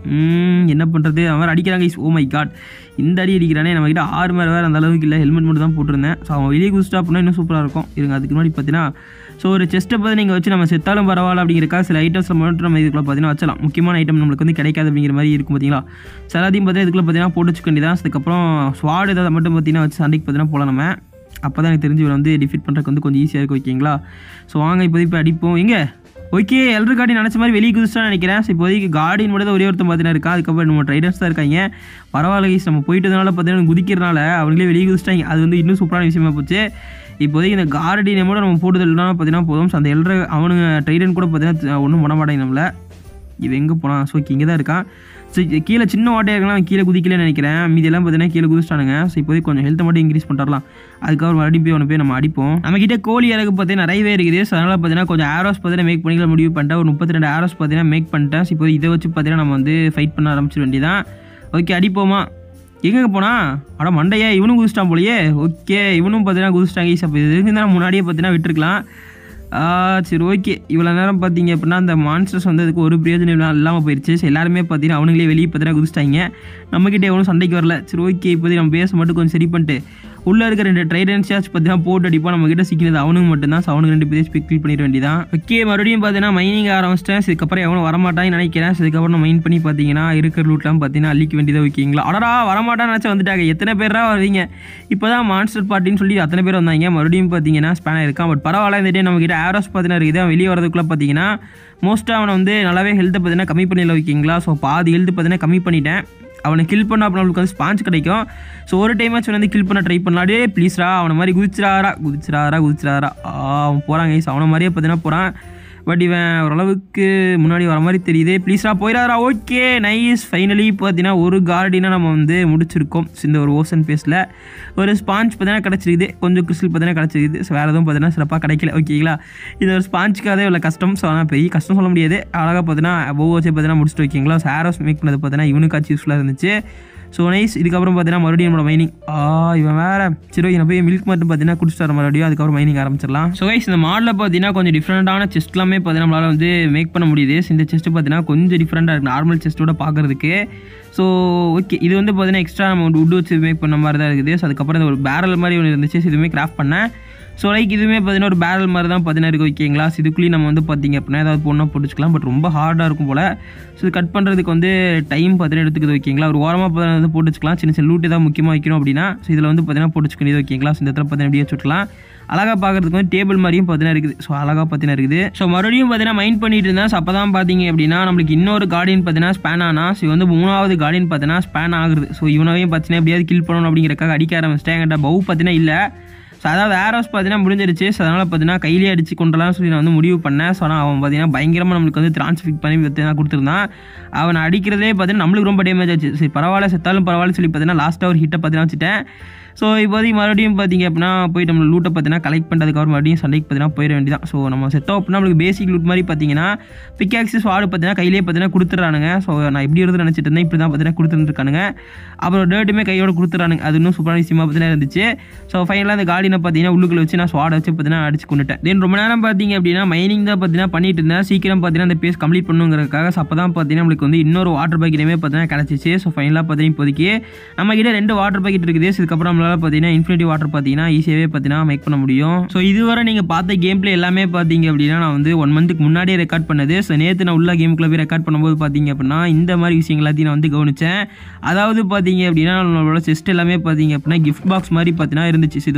ம், என்ன பண்ணுறது அவன் வேறு அடிக்கிறாங்க ஓ மை காட் இந்த அடி அடிக்கிறானே நம்மக்கிட்ட ஆறு மேலே வேறு அந்த அளவுக்கு இல்லை ஹெல்மெட் மட்டும் தான் போட்டிருந்தேன் ஸோ அவன் வெளியே குதிச்சிட்டா அப்படின்னா இன்னும் சூப்பராக இருக்கும் இருங்க அதுக்கு முன்னாடி பார்த்தீங்கன்னா ஸோ ஒரு செஸ்ட்டை பார்த்து நீங்கள் வச்சு நம்ம செத்தாலும் பரவாயில்ல அப்படிங்கிறக்கா சில ஐட்டம்ஸில் மட்டும் நம்ம இதுக்குள்ள பார்த்தீங்கன்னா வச்சலாம் முக்கியமான ஐட்டம் நம்மளுக்கு வந்து கிடைக்காது அப்படிங்கிற மாதிரி இருக்கும் பார்த்தீங்களா சில எல்லாத்தையும் பார்த்தீங்கன்னா இதுக்குள்ள பார்த்தீங்கன்னா போட்டு வச்சுக்க வேண்டியதான் அதுக்கப்புறம் ஸ்வாட் இதை மட்டும் பார்த்தீங்கன்னா வச்சு சண்டைக்கு பார்த்தீங்கன்னா போகலாம் நம்ம அப்போ தான் எனக்கு தெரிஞ்சு இவரை வந்து டிஃபீட் பண்ணுறதுக்கு வந்து கொஞ்சம் ஈஸியாக இருக்கும் ஓகேங்களா ஸோ வாங்க இப்போதைக்கு இப்போ அடிப்போம் எங்கே ஓகே எல்ட்ரு கார்டின் நினச்ச மாதிரி வெளியே குதிச்சிட்டான்னு நினைக்கிறேன் ஸோ இப்போதைக்கு கார்டின் மட்டும் தான் ஒரே ஒருத்தன் பார்த்தீங்கன்னா இருக்கா அதுக்கப்புறம் நம்ம ட்ரைடர்ஸ் தான் இருக்காங்க பரவாயில்ல guys, நம்ம போயிட்டதுனால பார்த்தீங்கன்னா குதிக்கிறனால அவங்களே வெளியே குதிச்சிட்டாங்க அது வந்து இன்னும் சூப்பரான விஷயமா போச்சு இப்போதைக்கு இந்த கார்டினை மட்டும் நம்ம போட்டு தள்ளினா பார்த்தீங்கன்னா போதும் So, அந்த எல்ட்ரு அவனுங்க ட்ரைடன் கூட பார்த்தீங்கன்னா ஒன்றும் பண்ண மாட்டாங்க நம்மள இவன் எங்கே போனான் ஸோ இங்கே தான் இருக்கான் ஸோ கீழே சின்ன வாட்டையாக இருக்கலாம் அவன் கீழே குதிக்கலன்னு நினைக்கிறேன் மீதியெல்லாம் பார்த்தீங்கன்னா கீழே குதிச்சிட்டானுங்க ஸோ இப்போதைக்கு கொஞ்சம் ஹெல்த்தை மட்டும் இன்க்ரீஸ் பண்ணிடலாம் அதுக்கப்புறம் மறுபடியும் போய் அவனை போய் நம்ம அடிப்போம் நம்மக்கிட்ட கோழி இறகு பார்த்தீங்கன்னா நிறையவே இருக்குது ஸோ அதனால் பார்த்தீங்கன்னா கொஞ்சம் ஆரோஸ் பார்த்தீங்கன்னா மேக் பண்ணிக்கல முடிவு பண்ணிட்டேன் ஒரு முப்பத்தி ரெண்டு ஆரோஸ் பார்த்தீங்கன்னா மேக் பண்ணிட்டேன் ஸோ இப்போ இதை வச்சு பார்த்தீங்கன்னா நம்ம வந்து ஃபைட் பண்ண ஆரம்பிச்சிட வேண்டியதான் ஓகே அடிப்போமா எங்கே போனா அட மண்டையா இவனும் குதிச்சிட்டான் போலயே ஓகே இவனும் பார்த்தீங்கன்னா குதிச்சிட்டாங்க ஈஸி அப்போ இது இருந்தால் முன்னாடியே பார்த்தீங்கன்னா விட்டுருக்கலாம் ஆ, சரி ஓகே இவ்வளோ நேரம் பார்த்தீங்க அப்படின்னா அந்த மான்ஸ்டர்ஸ் வந்து அதுக்கு ஒரு பிரயோஜனம் இல்லாம- இல்லாமல் போயிடுச்சு சரி எல்லாருமே பார்த்தீங்கன்னா அவனுங்களே வெளியே பார்த்தீங்கன்னா குதிச்சிட்டாங்க நம்மக்கிட்ட எவனும் சண்டைக்கு வரல சரி ஓகே இப்போதைக்கு நம்ம பேச மட்டும் கொஞ்சம் சரி பண்ணிட்டு உள்ளே இருக்க ரெண்டு ட்ரைடன்ஸாச்சு பார்த்தீங்கன்னா போட்டு அடிப்பா நம்ம கிட்ட சிக்கினது அவனுக்கு மட்டும்தான் ஸோ அவனுக்கு ரெண்டு பேரும் ஸ்பெக் கில் பண்ணிட வேண்டியதான் ஓகே மறுபடியும் பார்த்தீங்கன்னா மைனிங் ஆரம்பிச்சிட்டேன் இதுக்கப்புறம் எவனும் வரமாட்டான்னு நினைக்கிறேன் So, இதுக்கப்புறம் நான் மைன் பண்ணி பார்த்தீங்கன்னா இருக்கிற லூட்லாம் பார்த்தீங்கன்னா அள்ளிக்க வேண்டியதாக ஓகேங்களா அடடா வரமாட்டான்னு நினச்சா வந்துட்டாங்க எத்தனை பேரா வருவீங்க இப்போ தான் மான்ஸ்டர் பார்ட்டின்னு சொல்லி அத்தனை பேர் வந்தாங்க மறுபடியும் பார்த்தீங்கன்னா ஸ்பேனாக இருக்கான் பட் பரவாயில்ல இந்த டே நம்மக்கிட்ட ஆரோஸ் பார்த்தீங்கன்னா இருக்குது அவன் வெளியே வரதுக்குள்ளே பார்த்தீங்கன்னா மோஸ்ட்டாக அவனை வந்து நல்லாவே ஹெல்த்தை பார்த்தீங்கன்னா கம்மி பண்ணிடல ஓகேங்களா ஸோ பாதி ஹெல்த் பார்த்தீங்கன்னா கம்மி பண்ணிட்டேன் அவனை கில் பண்ண அப்போ நம்மளுக்கு வந்து ஸ்பாஞ்ச் கிடைக்கும் ஸோ ஒரு டைம் ஆச்சு வந்து கில் பண்ண ட்ரை பண்ணலாடே ப்ளீஸ்ரா அவனை மாதிரி குதிச்சிராரா குதிச்சிராரா குதிச்சிராரா ஆ, அவன் போகிறாங்க ஸோ அவனை மாதிரியே பார்த்தீங்கன்னா போகிறான் பட் இவன் ஓரளவுக்கு முன்னாடி வர மாதிரி தெரியுது ப்ளீஸ்ரா போயிடாரா ஓகே நைஸ் ஃபைனலி பார்த்தீங்கன்னா ஒரு கார்டினா நம்ம வந்து முடிச்சிருக்கோம் So, இந்த ஒரு ஓசன் பேஸில் ஒரு ஸ்பாஞ்ச் பார்த்தீங்கன்னா கிடச்சிருக்குது கொஞ்சம் கிறிஸ்டல் பார்த்தீங்கன்னா கிடச்சிருக்குது ஸோ வேறு எதுவும் பார்த்தீங்கன்னா சிறப்பாக கிடைக்கல ஓகேங்களா இது ஒரு ஸ்பாஞ்சுக்காகவே இவ்வளோ கஷ்டம் ஸோ ஆனால் பெரிய கஷ்டம் சொல்ல முடியாது அழகாக பார்த்தீங்கன்னா ஒவ்வொரு வச்சு பார்த்தீங்கன்னா முடிச்சுட்டு வைக்கிங்களா ஸோ ஆரோஸ் மேக் பண்ணது பார்த்தீங்கன்னா இவனுக்காச்சும் யூஸ்ஃபுல்லாக இருந்துச்சு ஸோ நைஸ் இதுக்கப்புறம் பார்த்தீங்கன்னா மறுபடியும் நம்மளோட மைனிங் ஆ இவன் வேற சரி ஓகே நான் போய் மில்க் மட்டும் பார்த்தீங்கன்னா குடிச்சிட்டு வர மறுபடியும் அதுக்கப்புறம் மைனிங் ஆரம்பிச்சிடலாம் ஸோ கைஸ் இந்த மாடலில் பார்த்தீங்கன்னா கொஞ்சம் டிஃப்ரெண்ட்டான செஸ்ட் எல்லாமே பார்த்தீங்கன்னா நம்மளால் வந்து மேக் பண்ண முடியுது So, இந்த செஸ்ட் பார்த்தீங்கன்னா கொஞ்சம் டிஃப்ரெண்ட்டாக இருக்குது நார்மல் செஸ்ட்டோட பார்க்குறதுக்கு ஸோ ஓகே இது வந்து பார்த்தீங்கன்னா எக்ஸ்ட்ரா நம்ம உட் வச்சு மேக் பண்ண மாதிரி தான் இருக்குது ஸோ அதுக்கப்புறம் இந்த ஒரு பேரல் மாதிரி ஒன்று இருந்துச்சு So, இதுவுமே கிராஃப்ட் பண்ணேன் ஸோ லைக் இதுவுமே பார்த்தீங்கன்னா ஒரு பேரல் மாதிரி தான் பார்த்தீங்கன்னா இருக்கு ஓகேங்களா So, இதுக்குள்ளேயும் நம்ம வந்து பார்த்தீங்க அப்படின்னா ஏதாவது பொண்ணாக போட்டுச்சுக்கலாம் பட் ரொம்ப ஹார்டாக இருக்கும் போல் ஸோ இது கட் பண்ணுறதுக்கு வந்து டைம் பார்த்தீங்கன்னா எடுத்துக்குது ஓகேங்களா ஒரு ஓரமாக பார்த்தீங்கன்னா வந்து போட்டு வச்சுக்கலாம் சின்ன சின்ன லூட் ஏதாவது முக்கியமாக வைக்கணும் அப்படின்னா ஸோ இதில் வந்து பார்த்தீங்கன்னா போட்டு வச்சுக்க வேண்டியது ஓகேங்களா ஸோ இந்த இடத்துல பார்த்தீங்கன்னா அப்படியே வச்சுக்கலாம் அழகாக பார்க்கறதுக்கு வந்து டேபிள் மாதிரியும் பார்த்தீங்கன்னா இருக்குது ஸோ அழகாக பார்த்தீங்கன்னா இருக்குது ஸோ மறுபடியும் பார்த்தீங்கன்னா மைண்ட் பண்ணிட்டு இருந்தேன் ஸோ அப்போ தான் பார்த்தீங்க அப்படின்னா நம்மளுக்கு இன்னொரு கார்டியன் பார்த்தீங்கன்னா ஸ்பேன் ஆனா ஸோ இது வந்து மூணாவது கார்டியன் பார்த்தீங்கன்னா ஸ்பேன் ஆகுது ஸோ இவனையும் பார்த்தீங்கன்னா எப்படியாவது கில் பண்ணணும் அப்படிங்கிறக்காக அடிக்க ஆரம்பிச்சிட்டேன் என்கிட்ட பவு பார்த்தீங்கன்னா இல்லை ஸோ அதாவது ஏரோஸ் பார்த்தீங்கன்னா முடிஞ்சிருச்சு ஸோ அதனால் பார்த்தீங்கன்னா கையிலே அடிச்சு கொண்டலாம் சொல்லி நான் வந்து முடிவு பண்ணேன் ஸோ ஆனால் அவன் பார்த்தீங்கன்னா பயங்கரமாக நம்மளுக்கு வந்து டிரான்ஸ்ஃபிக் பண்ணி பார்த்தீங்கன்னா கொடுத்துருந்தான் அவனை அடிக்கிறதே பார்த்தீங்கன்னா நம்மளுக்கு ரொம்ப டேமேஜ் ஆச்சு சரி பரவாயில்ல செத்தாலும் பரவாயில்ல சொல்லி பார்த்தீங்கன்னா லாஸ்ட்டாக ஒரு ஹிட்டை பார்த்தீங்கன்னா வச்சுட்டேன் ஸோ இப்போதைக்கு மறுபடியும் பார்த்தீங்க அப்படின்னா போய் நம்ம லூட்டை பார்த்தீங்கன்னா கலெக்ட் பண்ணுறதுக்கப்புறம் மறுபடியும் சண்டைக்கு பார்த்தீங்கன்னா போயிட வேண்டியதான் ஸோ நம்ம செட்டோ அப்படின்னா நம்மளுக்கு பேசிக் லூட் மாதிரி பார்த்தீங்கன்னா பிக்காக்ஸஸ் வாடு பார்த்தீங்கன்னா கையிலே பார்த்தீங்கன்னா கொடுத்துட்றானுங்க ஸோ நான் எப்படி இருந்து நினச்சிட்டு இருந்தேன் இப்படி தான் பார்த்தீங்கன்னா கொடுத்துருக்கானுங்க அப்புறம் டேர்ட்டுமே கையோட கொடுத்துட்றானுங்க அது இன்னும் சூப்பரான விஷயமா பார்த்தீங்கன்னா இருந்துச்சு ஸோ ஃபைனலாக அந்த கார்டினை பார்த்தீங்கன்னா உள்ளுக்குள்ள வச்சு நான் ஸ்வாடை வச்சு பார்த்தீங்கன்னா அடிச்சு கொண்டுட்டேன் தென் ரொம்ப நேரம் பார்த்தீங்க அப்படின்னா மைனிங் தான் பார்த்தீங்கன்னா பண்ணிட்டு இருந்தேன் சீக்கிரம் பார்த்தீங்கன்னா அந்த பேஸ் கம்ப்ளீட் பண்ணுங்கிறதுக்காக ஸோ அப்போ தான் பார்த்தீங்கன்னா நம்மளுக்கு வந்து இன்னொரு வாட்டர் பாக்கெட்டுமே பார்த்தீங்கன்னா கிடச்சிச்சு ஸோ ஃபைனலாக பார்த்தீங்கன்னா இப்போதைக்கு நம்ம கிட்ட ரெண்டு வாட்டர் பாக்கெட் இருக்குது So, இதுக்கப்புறம் நம்மளால பார்த்தீங்கன்னா இன்ஃபினிட்டி வாட்டர் பார்த்தீங்கன்னா ஈஸியாகவே பார்த்தீங்கன்னா மேக் பண்ண முடியும் ஸோ இதுவரை நீங்கள் பார்த்த கேம் பிளே எல்லாமே பார்த்தீங்க அப்படின்னா நான் வந்து ஒன் மந்த்துக்கு முன்னாடியே ரெக்கார்ட் பண்ணது ஸோ நேற்று நான் உள்ள கேமுக்குள்ள போய் ரெக்கார்ட் பண்ணும்போது பார்த்தீங்க அப்படின்னா இந்த மாதிரி விஷயங்கள் எல்லாத்தையும் நான் வந்து கவனிச்சேன் அதாவது பார்த்தீங்க அப்படின்னா நம்மளோட செஸ்ட் எல்லாமே பார்த்தீங்க அப்படின்னா கிஃப்ட் பாக்ஸ் மாதிரி பார்த்தீங்கன்னா இருந்துச்சு So, இது வந்து பார்த்தீங்கன்னா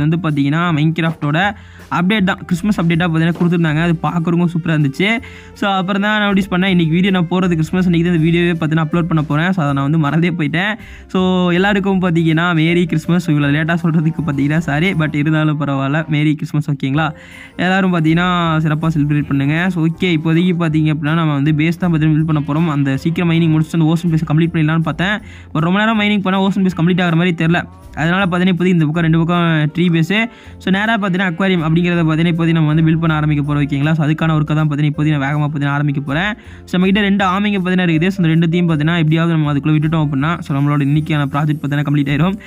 பார்த்தீங்கன்னா மைன்கிராஃப்டோட அப்டேட் தான் கிறிஸ்மஸ் அப்டேட்டாக பார்த்தீங்கன்னா கொடுத்துருந்தாங்க அது பார்க்குறவங்க சூப்பராக இருந்துச்சு ஸோ அப்புறம் தான் நான் நோட்டீஸ் பண்ணேன் இன்றைக்கி வீடியோ நான் போகிறது கிறிஸ்மஸ் அன்றைக்கி தான் இந்த வீடியோவே பார்த்தீங்கன்னா அப்லோட் பண்ண போகிறேன் ஸோ அதை நான் வந்து மறந்தே போயிட்டேன் ஸோ எல்லாருக்கும் பார்த்தீங்கன்னா மேரி கிறிஸ்மஸ் இவ்வளோ லேட்டாக சொல்கிறதுக்கு பார்த்தீங்கன்னா சாரி பட் இருந்தாலும் பரவாயில்ல மேரி கிறிஸ்மஸ் ஓகேங்களா எல்லாரும் பார்த்தீங்கன்னா சிறப்பாக செலிப்ரேட் பண்ணுங்கள் ஸோ ஓகே இப்போதைக்கு பார்த்தீங்க அப்படின்னா நம்ம வந்து பேஸ் தான் பார்த்தீங்கன்னா பில் பண்ண போகிறோம் அந்த சீக்கிரம் மைனிங் முடிச்சுட்டு அந்த ஓசன் பேஸ் கம்ப்ளீட் பண்ணிடலாம்னு பார்த்தேன் ஒரு ரொம்ப நேரம் மைனிங் பண்ணால் ஓசன் பேஸ் கம்ப்ளீட் ஆகிற மாதிரி தெரில அதனால் பார்த்தீங்கன்னா இப்போதைக்கு இந்த பக்கம் ரெண்டு பக்கம் ட்ரீ பேஸு ஸோ நேராக பார்த்தீங்கன்னா அக்வாரியம் அப்படிங்கிறத பார்த்தீங்கன்னா இப்போதைக்கு நம்ம வந்து பில் பண்ண ஆரம்பிக்க போகிறோம் ஓகேங்களா ஸோ அதுக்கான ஒர்க்கை தான் பார்த்தீங்கன்னா இப்போதைக்கு நான் வேகமாக பார்த்தீங்கன்னா ஆரம்பிக்க போகிறேன் ஸோ நம்மகிட்ட ரெண்டு ஆமைங்க பார்த்தீங்கன்னா இருக்குது ஸோ அந்த ரெண்டு தீம் பார்த்தீங்கன்னா எப்படியாவது நம்ம அதுக்குள்ளே விட்டுட்டோம் அப்படின்னா ஸோ நம்மளோட இன்னைக்கான ப்ராஜெக்ட் பார்த்தீங்கன்னா கம்ப்ளீட் ஆயிரும்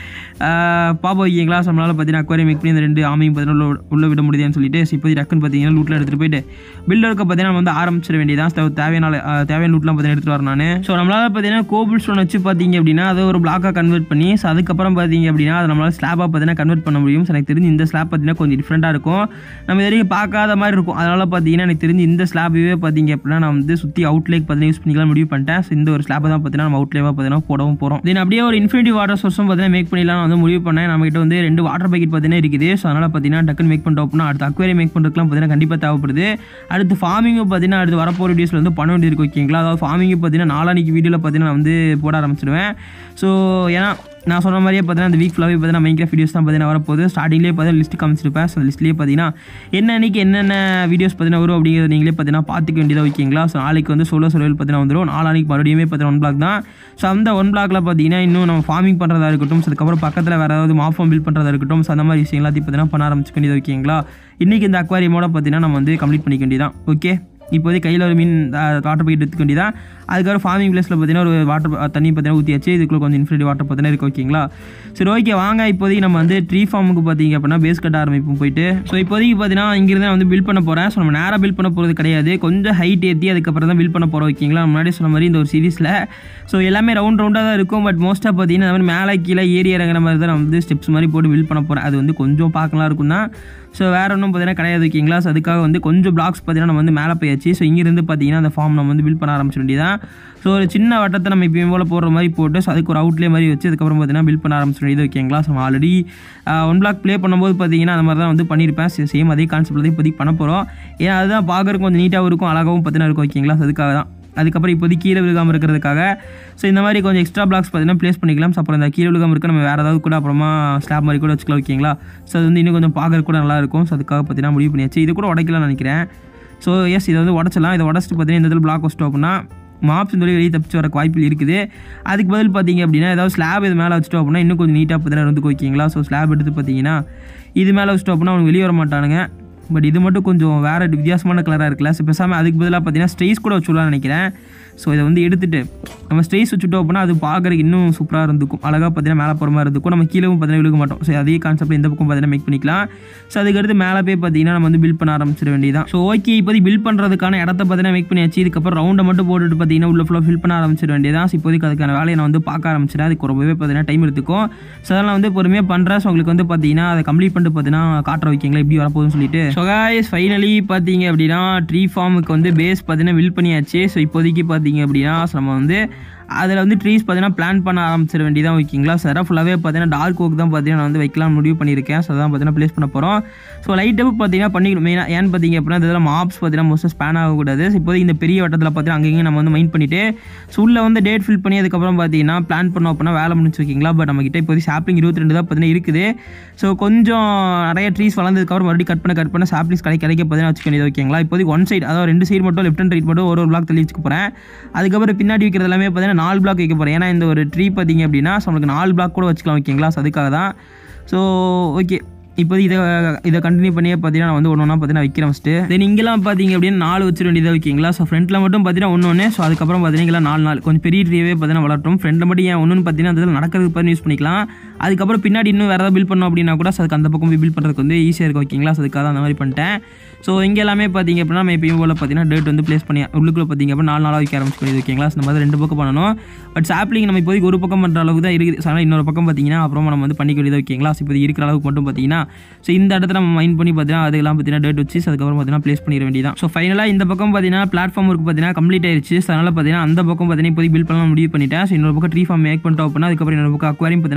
பாப்பா ஓகேங்களா ஸோ நம்மளால் பார்த்தீங்கன்னா அக்வாரியம் மேக் பண்ணி இந்த ரெண்டு ஆமையும் பார்த்தீங்கன்னா உள்ள- உள்ள விட முடியுதுன்னு சொல்லிட்டு ஸோ இப்போதைக்கு டக்குன்னு பார்த்தீங்கன்னா லூட்டில் எடுத்துகிட்டு போயிட்டு பில்டருக்கு பார்த்தீங்கன்னா நம்ம வந்து ஆரம்பிச்சிட வேண்டியதான் ஸோ தேவையான ஆ, தேவையான லூட்லாம் பார்த்தீங்கன்னா எடுத்துகிட்டு வரேன் நான் ஸோ நம்மளால் பார்த்தீங்கன்னா கோபிள் ஸ்டோன் வச்சு பார்த்தீங்க அப்படின்னா அதை ஒரு பிளாக்காக கன்வெர்ட் பண்ணி ஸோ அதுக்கப்புறம் பார்த்தீங்க அப்படின்னா அதை நம்மளால் ஸ்லாபாக பார்த்தீங்கன்னா கன்வெர்ட் பண்ண முடியும் ஸோ எனக்கு தெரிஞ்சு இந்த ஸ்லாப் பார்த்தீங்கன்னா கொஞ்சம் டிஃப்ரெண்ட்டாக இருக்கும் நம்ம இது வரைக்கும் பார்க்காத மாதிரி இருக்கும் அதனால் பார்த்தீங்கன்னா எனக்கு தெரிஞ்சு இந்த ஸ்லாபவே பார்த்தீங்க அப்படின்னா நான் வந்து சுற்றி அவுட்லேக் பார்த்தீங்கன்னா யூஸ் பண்ணிக்கலாம் முடிவு பண்ணிட்டேன் ஸோ இந்த ஒரு ஸ்லாப்பை தான் பார்த்தீங்கன்னா நம்ம அவுட்லேவாக பார்த்தீங்கன்னா போடவும் போகிறோம் தென் அப்படியே ஒரு இன்ஃபினிட்டி வாட்டர் சோர்ஸும் பார்த்தீங்கன்னா மேக் பண்ணிடலாம் வந்து முடிவு பண்ணேன் நம்மகிட்ட வந்து ரெண்டு வாட்டர் பக்கெட் பார்த்தீங்கன்னா இருக்குது ஸோ அதனால் பார்த்தீங்கன்னா டக்குன்னு மேக் பண்ணிட்டோம் அப்படின்னா அடுத்து அக்வேரியம் மேக் பண்ணுறதுக்குலாம் பார்த்தீங்கன்னா கண்டிப்பாக தேவைப்படுது அடுத்து ஃபார்மிங்கும் பார்த்தீங்கன்னா அடுத்து வரப்போகிற வீடியோஸில் வந்து பண்ண வேண்டியது இருக்கு ஓகேங்களா அதாவது ஃபார்மிங் பார்த்தீங்கன்னா நாளானிக்கு வீடியோவில் பார்த்தீங்கன்னா நான் வந்து போட ஆரம்பிச்சிடுவேன் ஸோ ஏன்னா நான் சொன்ன மாதிரியே பார்த்தீங்கன்னா அந்த வீக் ஃபுல்லாகவே பார்த்தீங்கன்னா மைக்ராஃப்ட் வீடியோஸ் தான் பார்த்தீங்கன்னா வரப்போகுது ஸ்டார்டிங்லேயே பார்த்தீங்கன்னா லிஸ்ட் காமிச்சிருப்பேன் ஸோ அந்த லிஸ்ட்லேயே பார்த்தீங்கன்னா என்ன அன்னைக்கு என்னென்ன வீடியோஸ் பார்த்தீங்கன்னா வரும் அப்படிங்கிறத நீங்களே பார்த்தீங்கன்னா பார்த்துக்க வேண்டியதாக ஓகேங்களா ஸோ நாளைக்கு வந்து சோலோ சோலோவில் பார்த்தீங்கன்னா வந்துடும் நாளானிக்கு மறுபடியுமே பார்த்தீங்கன்னா ஒன் பிளாக் தான் ஸோ அந்த ஒன் பிளாக்ல பார்த்தீங்கன்னா இன்னும் நம்ம ஃபார்மிங் பண்ணுறதா இருக்கட்டும் ஸோ அதுக்கப்புறம் பக்கத்தில் வேறு ஏதாவது மாஃபார்ம் பில்ட் பண்ணுறதா இருக்கட்டும் ஸோ அந்த மாதிரி விஷயம் எல்லாத்தையும் பார்த்தீங்கன்னா பண்ண ஆரம்பிச்சுக்க வேண்டியது ஓகேங்களா இன்றைக்கி இந்த அக்வாரியமோட பார்த்தீங்கன்னா நம்ம வந்து கம்ப்ளீட் பண்ணிக்க வேண்டியதான் ஓகே இப்போதைக்கு கையில் ஒரு மீன் வாட்டர் பக்கெட் எடுத்துக்க வேண்டியதான் அதுக்கப்புறம் ஃபார்மிங் பிளேஸில் பார்த்தீங்கன்னா ஒரு வாட்டர் தண்ணி பார்த்தீங்கன்னா ஊற்றியாச்சு இதுக்குள்ள கொஞ்சம் இன்ஃபினிட்டி வாட்டர் பார்த்தீங்கன்னா இருக்கு ஓகேங்களா சரி ஓகே வாங்க இப்போதைக்கு நம்ம வந்து ட்ரீ ஃபார்முக்கு பார்த்தீங்க அப்படின்னா பேஸ் கட்ட ஆரம்பிப்போம் போயிட்டு ஸோ இப்போதைக்கு பார்த்தீங்கன்னா இங்கிருந்து நான் வந்து பில்ட் பண்ண போகிறேன் ஸோ நம்ம நேராக பில்ட் பண்ண போகிறது கிடையாது கொஞ்சம் ஹைட் ஏற்றி அதுக்கப்புறம் தான் பில்ட் பண்ண போகிறோம் ஓகேங்களா முன்னாடி சொன்ன மாதிரி இந்த ஒரு சீரிஸில் ஸோ எல்லாமே ரவுண்ட் ரவுண்டாக தான் இருக்கும் பட் மோஸ்ட்டாக பார்த்தீங்கன்னா இந்த மாதிரி மேலே கீழே ஏறி இறங்குற மாதிரி தான் நான் வந்து ஸ்டெப்ஸ் மாதிரி போட்டு பில்ட் பண்ண போகிறேன் அது வந்து கொஞ்சம் பார்க்கலாம் இருக்கும் தான் ஸோ வேறு ஒன்றும் பார்த்தீங்கன்னா கிடையாது ஓகேங்களா ஸோ அதுக்காக வந்து கொஞ்சம் பிளாக்ஸ் பார்த்தீங்கன்னா நம்ம வந்து மேலே போயாச்சு ஸோ இங்கேருந்து பார்த்தீங்கன்னா அந்த ஃபார்ம் நம்ம வந்து பில்ட் பண்ண ஆரம்பிச்ச வேண்டியதான் ஸோ ஒரு சின்ன வட்டத்தை நம்ம இப்பயும் போல் போடுற மாதிரி போட்டு ஸோ அதுக்கு ஒரு அவுட்லே மாதிரி வச்சு அதுக்கப்புறம் பார்த்தீங்கன்னா பில்ட் பண்ண ஆரம்பிச்ச வேண்டியது ஓகேங்களா so already one block play பண்ணும்போது பார்த்தீங்கன்னா அந்த மாதிரி தான் வந்து பண்ணியிருப்பேன் சேம் அதே கான்செப்ட் தான் இப்போதைக்கு பண்ண போகிறோம் ஏன்னா அதுதான் பார்க்குறதுக்கு கொஞ்சம் நீட்டாகவும் இருக்கும் அழகாகவும் பார்த்தீங்கன்னா இருக்கும் ஓகேங்களா ஸோ அதுக்காக தான் அதுக்கப்புறம் இப்போதைக்கு கீழே விழுகாமல் இருக்கிறதுக்காக ஸோ இந்த மாதிரி கொஞ்சம் எக்ஸ்ட்ரா பிளாக்ஸ் பார்த்தீங்கன்னா ப்ளேஸ் பண்ணிக்கலாம் ஸோ அப்புறம் இந்த கீழே விழுகாமல் இருக்க நம்ம வேறு ஏதாவது கூட அப்புறமா ஸ்லாப் மாதிரி கூட வச்சுக்கலாம் ஓகேங்களா ஸோ அது வந்து இன்னும் கொஞ்சம் பார்க்கறதுக்கு கூட நல்லா இருக்கும் ஸோ அதுக்காக பார்த்தீங்கன்னா முடிவு பண்ணியாச்சு இது கூட உடைக்கலாம்னு நினைக்கிறேன் ஸோ எஸ் இதை வந்து உடச்சலாம் இதை உடச்சிட்டு பார்த்தீங்கன்னா இந்த இடத்துல பிளாக் வச்சிட்டோம் அப்படின்னா மாப்ஸ் இந்த வெளியே தப்பிச்சு வர வாய்ப்பு இருக்குது அதுக்கு பதில் பார்த்தீங்க அப்படின்னா ஏதாவது ஸ்லாப் இது மேலே வச்சுட்டோம் அப்படின்னா இன்னும் கொஞ்சம் நீட்டாக பார்த்தீங்கன்னா இருந்து ஓகேங்களா ஸோ ஸ்லாப் எடுத்து பார்த்தீங்கன்னா இது மேலே வச்சுட்டோம் அப்படின்னா அவங்க வெளியே வர மாட்டானுங்க பட் இது மட்டும் கொஞ்சம் வேறு வித்தியாசமான கலராக இருக்குல்ல ஸோ பேசாமல் அதுக்கு பதிலாக பார்த்தீங்கன்னா ஸ்ட்ரெயிஸ் கூட வச்சுடலாம்னு நினைக்கிறேன் ஸோ இதை வந்து எடுத்துட்டு நம்ம ஸ்ட்ரெயிஸ் வச்சுட்டோம் அப்படின்னா அது பார்க்குறதுக்கு இன்னும் சூப்பராக இருந்துக்கும் அழகாக பார்த்தீங்கன்னா மேலே போகிற மாதிரி இருந்துக்கும் நம்ம கீழே பார்த்தீங்கன்னா விழுக மாட்டோம் ஸோ அதே கான்செப்ட் இந்த பக்கம் பார்த்தீங்கன்னா மேக் பண்ணிக்கலாம் ஸோ அதுக்கடுத்து மேலே போய் பார்த்தீங்கன்னா நம்ம வந்து பில்ட் பண்ண ஆரம்பிச்சிட வேண்டியதான் ஸோ ஓகே இப்போதைக்கு பில்ட் பண்ணுறதுக்கான இடத்த பார்த்தீங்கன்னா மேக் பண்ணியாச்சு இதுக்கப்புறம் ரவுண்டை மட்டும் போட்டுட்டு பார்த்தீங்கன்னா உள்ள ஃபுல்லாக ஃபில் பண்ண ஆரம்பிச்சிட வேண்டியதான் ஸோ இப்போதைக்கு அதுக்கான வேலையை நான் வந்து பார்க்க ஆரம்பிச்சிட்டேன் அதுக்கு ரொம்பவே பார்த்தீங்கன்னா டைம் எடுத்துக்கும் ஸோ அதெல்லாம் வந்து பொறுமையாக பண்ணுறேன் ஸோ உங்களுக்கு வந்து பார்த்தீங்கன்னா அதை கம்ப்ளீட் பண்ணிட்டு பார்த்தீங்கன்னா காட்டுற வைக்கிங்களா எப்படி வரப்போகுதுன்னு சொல்லிட்டு ஸோ காய்ஸ் ஃபைனலி பார்த்தீங்க அப்படின்னா ட்ரீ ஃபார்முக்கு வந்து பேஸ் பார்த்தீங்கன்னா வில் பண்ணியாச்சு ஸோ இப்போதைக்கு பார்த்தீங்க அப்படின்னா so நம்ம வந்து அதில் வந்து ட்ரீஸ் பார்த்தீங்கன்னா பிளான் பண்ண ஆரம்பிச்சிட வேண்டியதான் ஓகேங்களா சார் ஃபுல்லாகவே பார்த்தீங்கன்னா டார்க் ஓக் தான் பார்த்தீங்கன்னா நான் வந்து வைக்கலாம் முடிவு பண்ணியிருக்கேன் ஸோ அதான் பார்த்தீங்கன்னா ப்ளேஸ் பண்ண போகிறோம் ஸோ லைட்டாக பார்த்தீங்கன்னா பண்ணிக்கணும் மெயினாக ஏன்னு பார்த்தீங்க அப்படின்னா இதில் மாப்ஸ் பார்த்தீங்கன்னா மோஸ்ட்டாக ஸ்பேன் ஆகக்கூடாது ஸோ இப்போதைக்கு இந்த பெரிய வட்டத்தில் பார்த்தீங்கன்னா அங்கேயும் நம்ம வந்து மைண்ட் பண்ணிவிட்டு ஸோ உள்ள வந்து டேட் ஃபில் பண்ணி அதுக்கப்புறம் பார்த்தீங்கன்னா பிளான் பண்ணோம் அப்படின்னா வேலை முடிச்சு ஓகேங்களா பட் நம்மகிட்ட இப்போதைக்கு சாப்ளிங் இருபத்தி ரெண்டு தான் பார்த்தீங்கன்னா இருக்குது ஸோ கொஞ்சம் நிறைய ட்ரீஸ் வளர்ந்ததுக்கப்புறம் மறுபடியும் கட் பண்ண கட் பண்ண சாப்ளிங்ஸ் கிடைக்க கிடைக்க பார்த்தீங்கன்னா வச்சுக்க வேண்டியது ஓகேங்களா இப்போதைக்கு ஒன் சைடு அதாவது ரெண்டு சைடு மட்டும் லெஃப்ட் அண்ட் ரைட் மட்டும் ஒரு ஒரு பிளாக் தள்ளி வச்சுக்க போகிறேன் அதுக்கப்புறம் பின்னாடி வைக்கிறது எல்லாமே பார்த்தீங்கன்னா நாலு பிளாக் வைக்க போகிறேன் ஏன்னா இந்த ஒரு ட்ரீ பார்த்தீங்க அப்படின்னா so நம்மளுக்கு நாலு பிளாக் கூட வச்சுக்கலாம் ஓகேங்களா ஸோ அதுக்காக தான் ஸோ ஓகே இப்போ இதை இதை கண்டினியூ பண்ணியே பார்த்தீங்கன்னா நான் வந்து ஒன்று ஒன்றா பார்த்தீங்கன்னா வைக்கிறேன் ஃபஸ்ட்டு தென் இங்கெல்லாம் பார்த்தீங்க அப்படின்னா நாலு வச்சிட வேண்டியதாக ஓகேங்களா ஸோ ஃப்ரண்ட்டில் மட்டும் பார்த்தீங்கன்னா ஒன்று ஒன்று ஸோ அதுக்கப்புறம் பார்த்தீங்கன்னா நாலு நாள் கொஞ்சம் பெரிய ட்ரீவே பார்த்தீங்கன்னா வளர்ட்டும் ஃப்ரண்ட்டில் மட்டும் ஏன் ஒன்றுன்னு பார்த்தீங்கன்னா அந்த இதில் நடக்கிறதுக்கு பார்த்து யூஸ் பண்ணிக்கலாம் அதுக்கப்புறம் பின்னாடி இன்னும் வேறு ஏதாவது பில் பண்ணோம் அப்படின்னா கூட so அதுக்கு அந்த பக்கம் போய் பில் பண்ணுறதுக்கு வந்து ஈஸியாக இருக்கும் ஓகேங்களா ஸோ அதுக்காக தான் அந்த மாதிரி பண்ணிட்டேன் ஸோ இங்கே எல்லாமே பார்த்தீங்க அப்படின்னா நம்ம எப்பயும் போல் பார்த்தீங்கன்னா டேட் வந்து ப்ளேஸ் பண்ணி உள்ளுக்குள்ள பார்த்தீங்க அப்படின்னா நாலு நாளாக வைக்க ஆரம்பிச்சு ஓகேங்களா ஸோ இந்த மாதிரி ரெண்டு பக்கம் பண்ணணும் பட் சாப்ளிங் நம்ம இப்போதைக்கு ஒரு பக்கம் பண்ணுற அளவுக்கு தான் இருக்குது ஸோ அதனால் இன்னொரு பக்கம் பார்த்தீங்கன்னா அப்புறமா நம்ம வந்து பண்ணிக்க வேண்டியது ஓகேங்களா ஸோ இப்போ இருக்கிற அளவுக்கு மட்டும் பார்த்தீங்கன்னா ஸோ இந்த இடத்துல நம்ம மைண்ட் பண்ணி பார்த்தீங்கன்னா அதெல்லாம் பார்த்தீங்கன்னா டேட் வச்சு so அதுக்கப்புறம் பார்த்தீங்கன்னா ப்ளேஸ் பண்ணிட வேண்டியதான் ஸோ ஃபைனலாக இந்த பக்கம் பார்த்தீங்கன்னா பிளாட்ஃபார்ம் ஒர்க் பார்த்தீங்கன்னா கம்ப்ளீட் ஆயிருச்சு ஸோ அதனால் பார்த்தீங்கன்னா அந்த பக்கம் பார்த்தீங்கன்னா இப்போதைக்கு பில் பண்ணலாம் முடிவு பண்ணிட்டேன் ஸோ இன்னொரு பக்கம் ட்ரீ ஃபார்ம் மேக் பண்ணிட்டோம் அப்படின்னா அதுக்கப்புறம் இன்னொரு பக்கம் அக்வாரியம் பார்த்தீங்கன்னா வேகமாக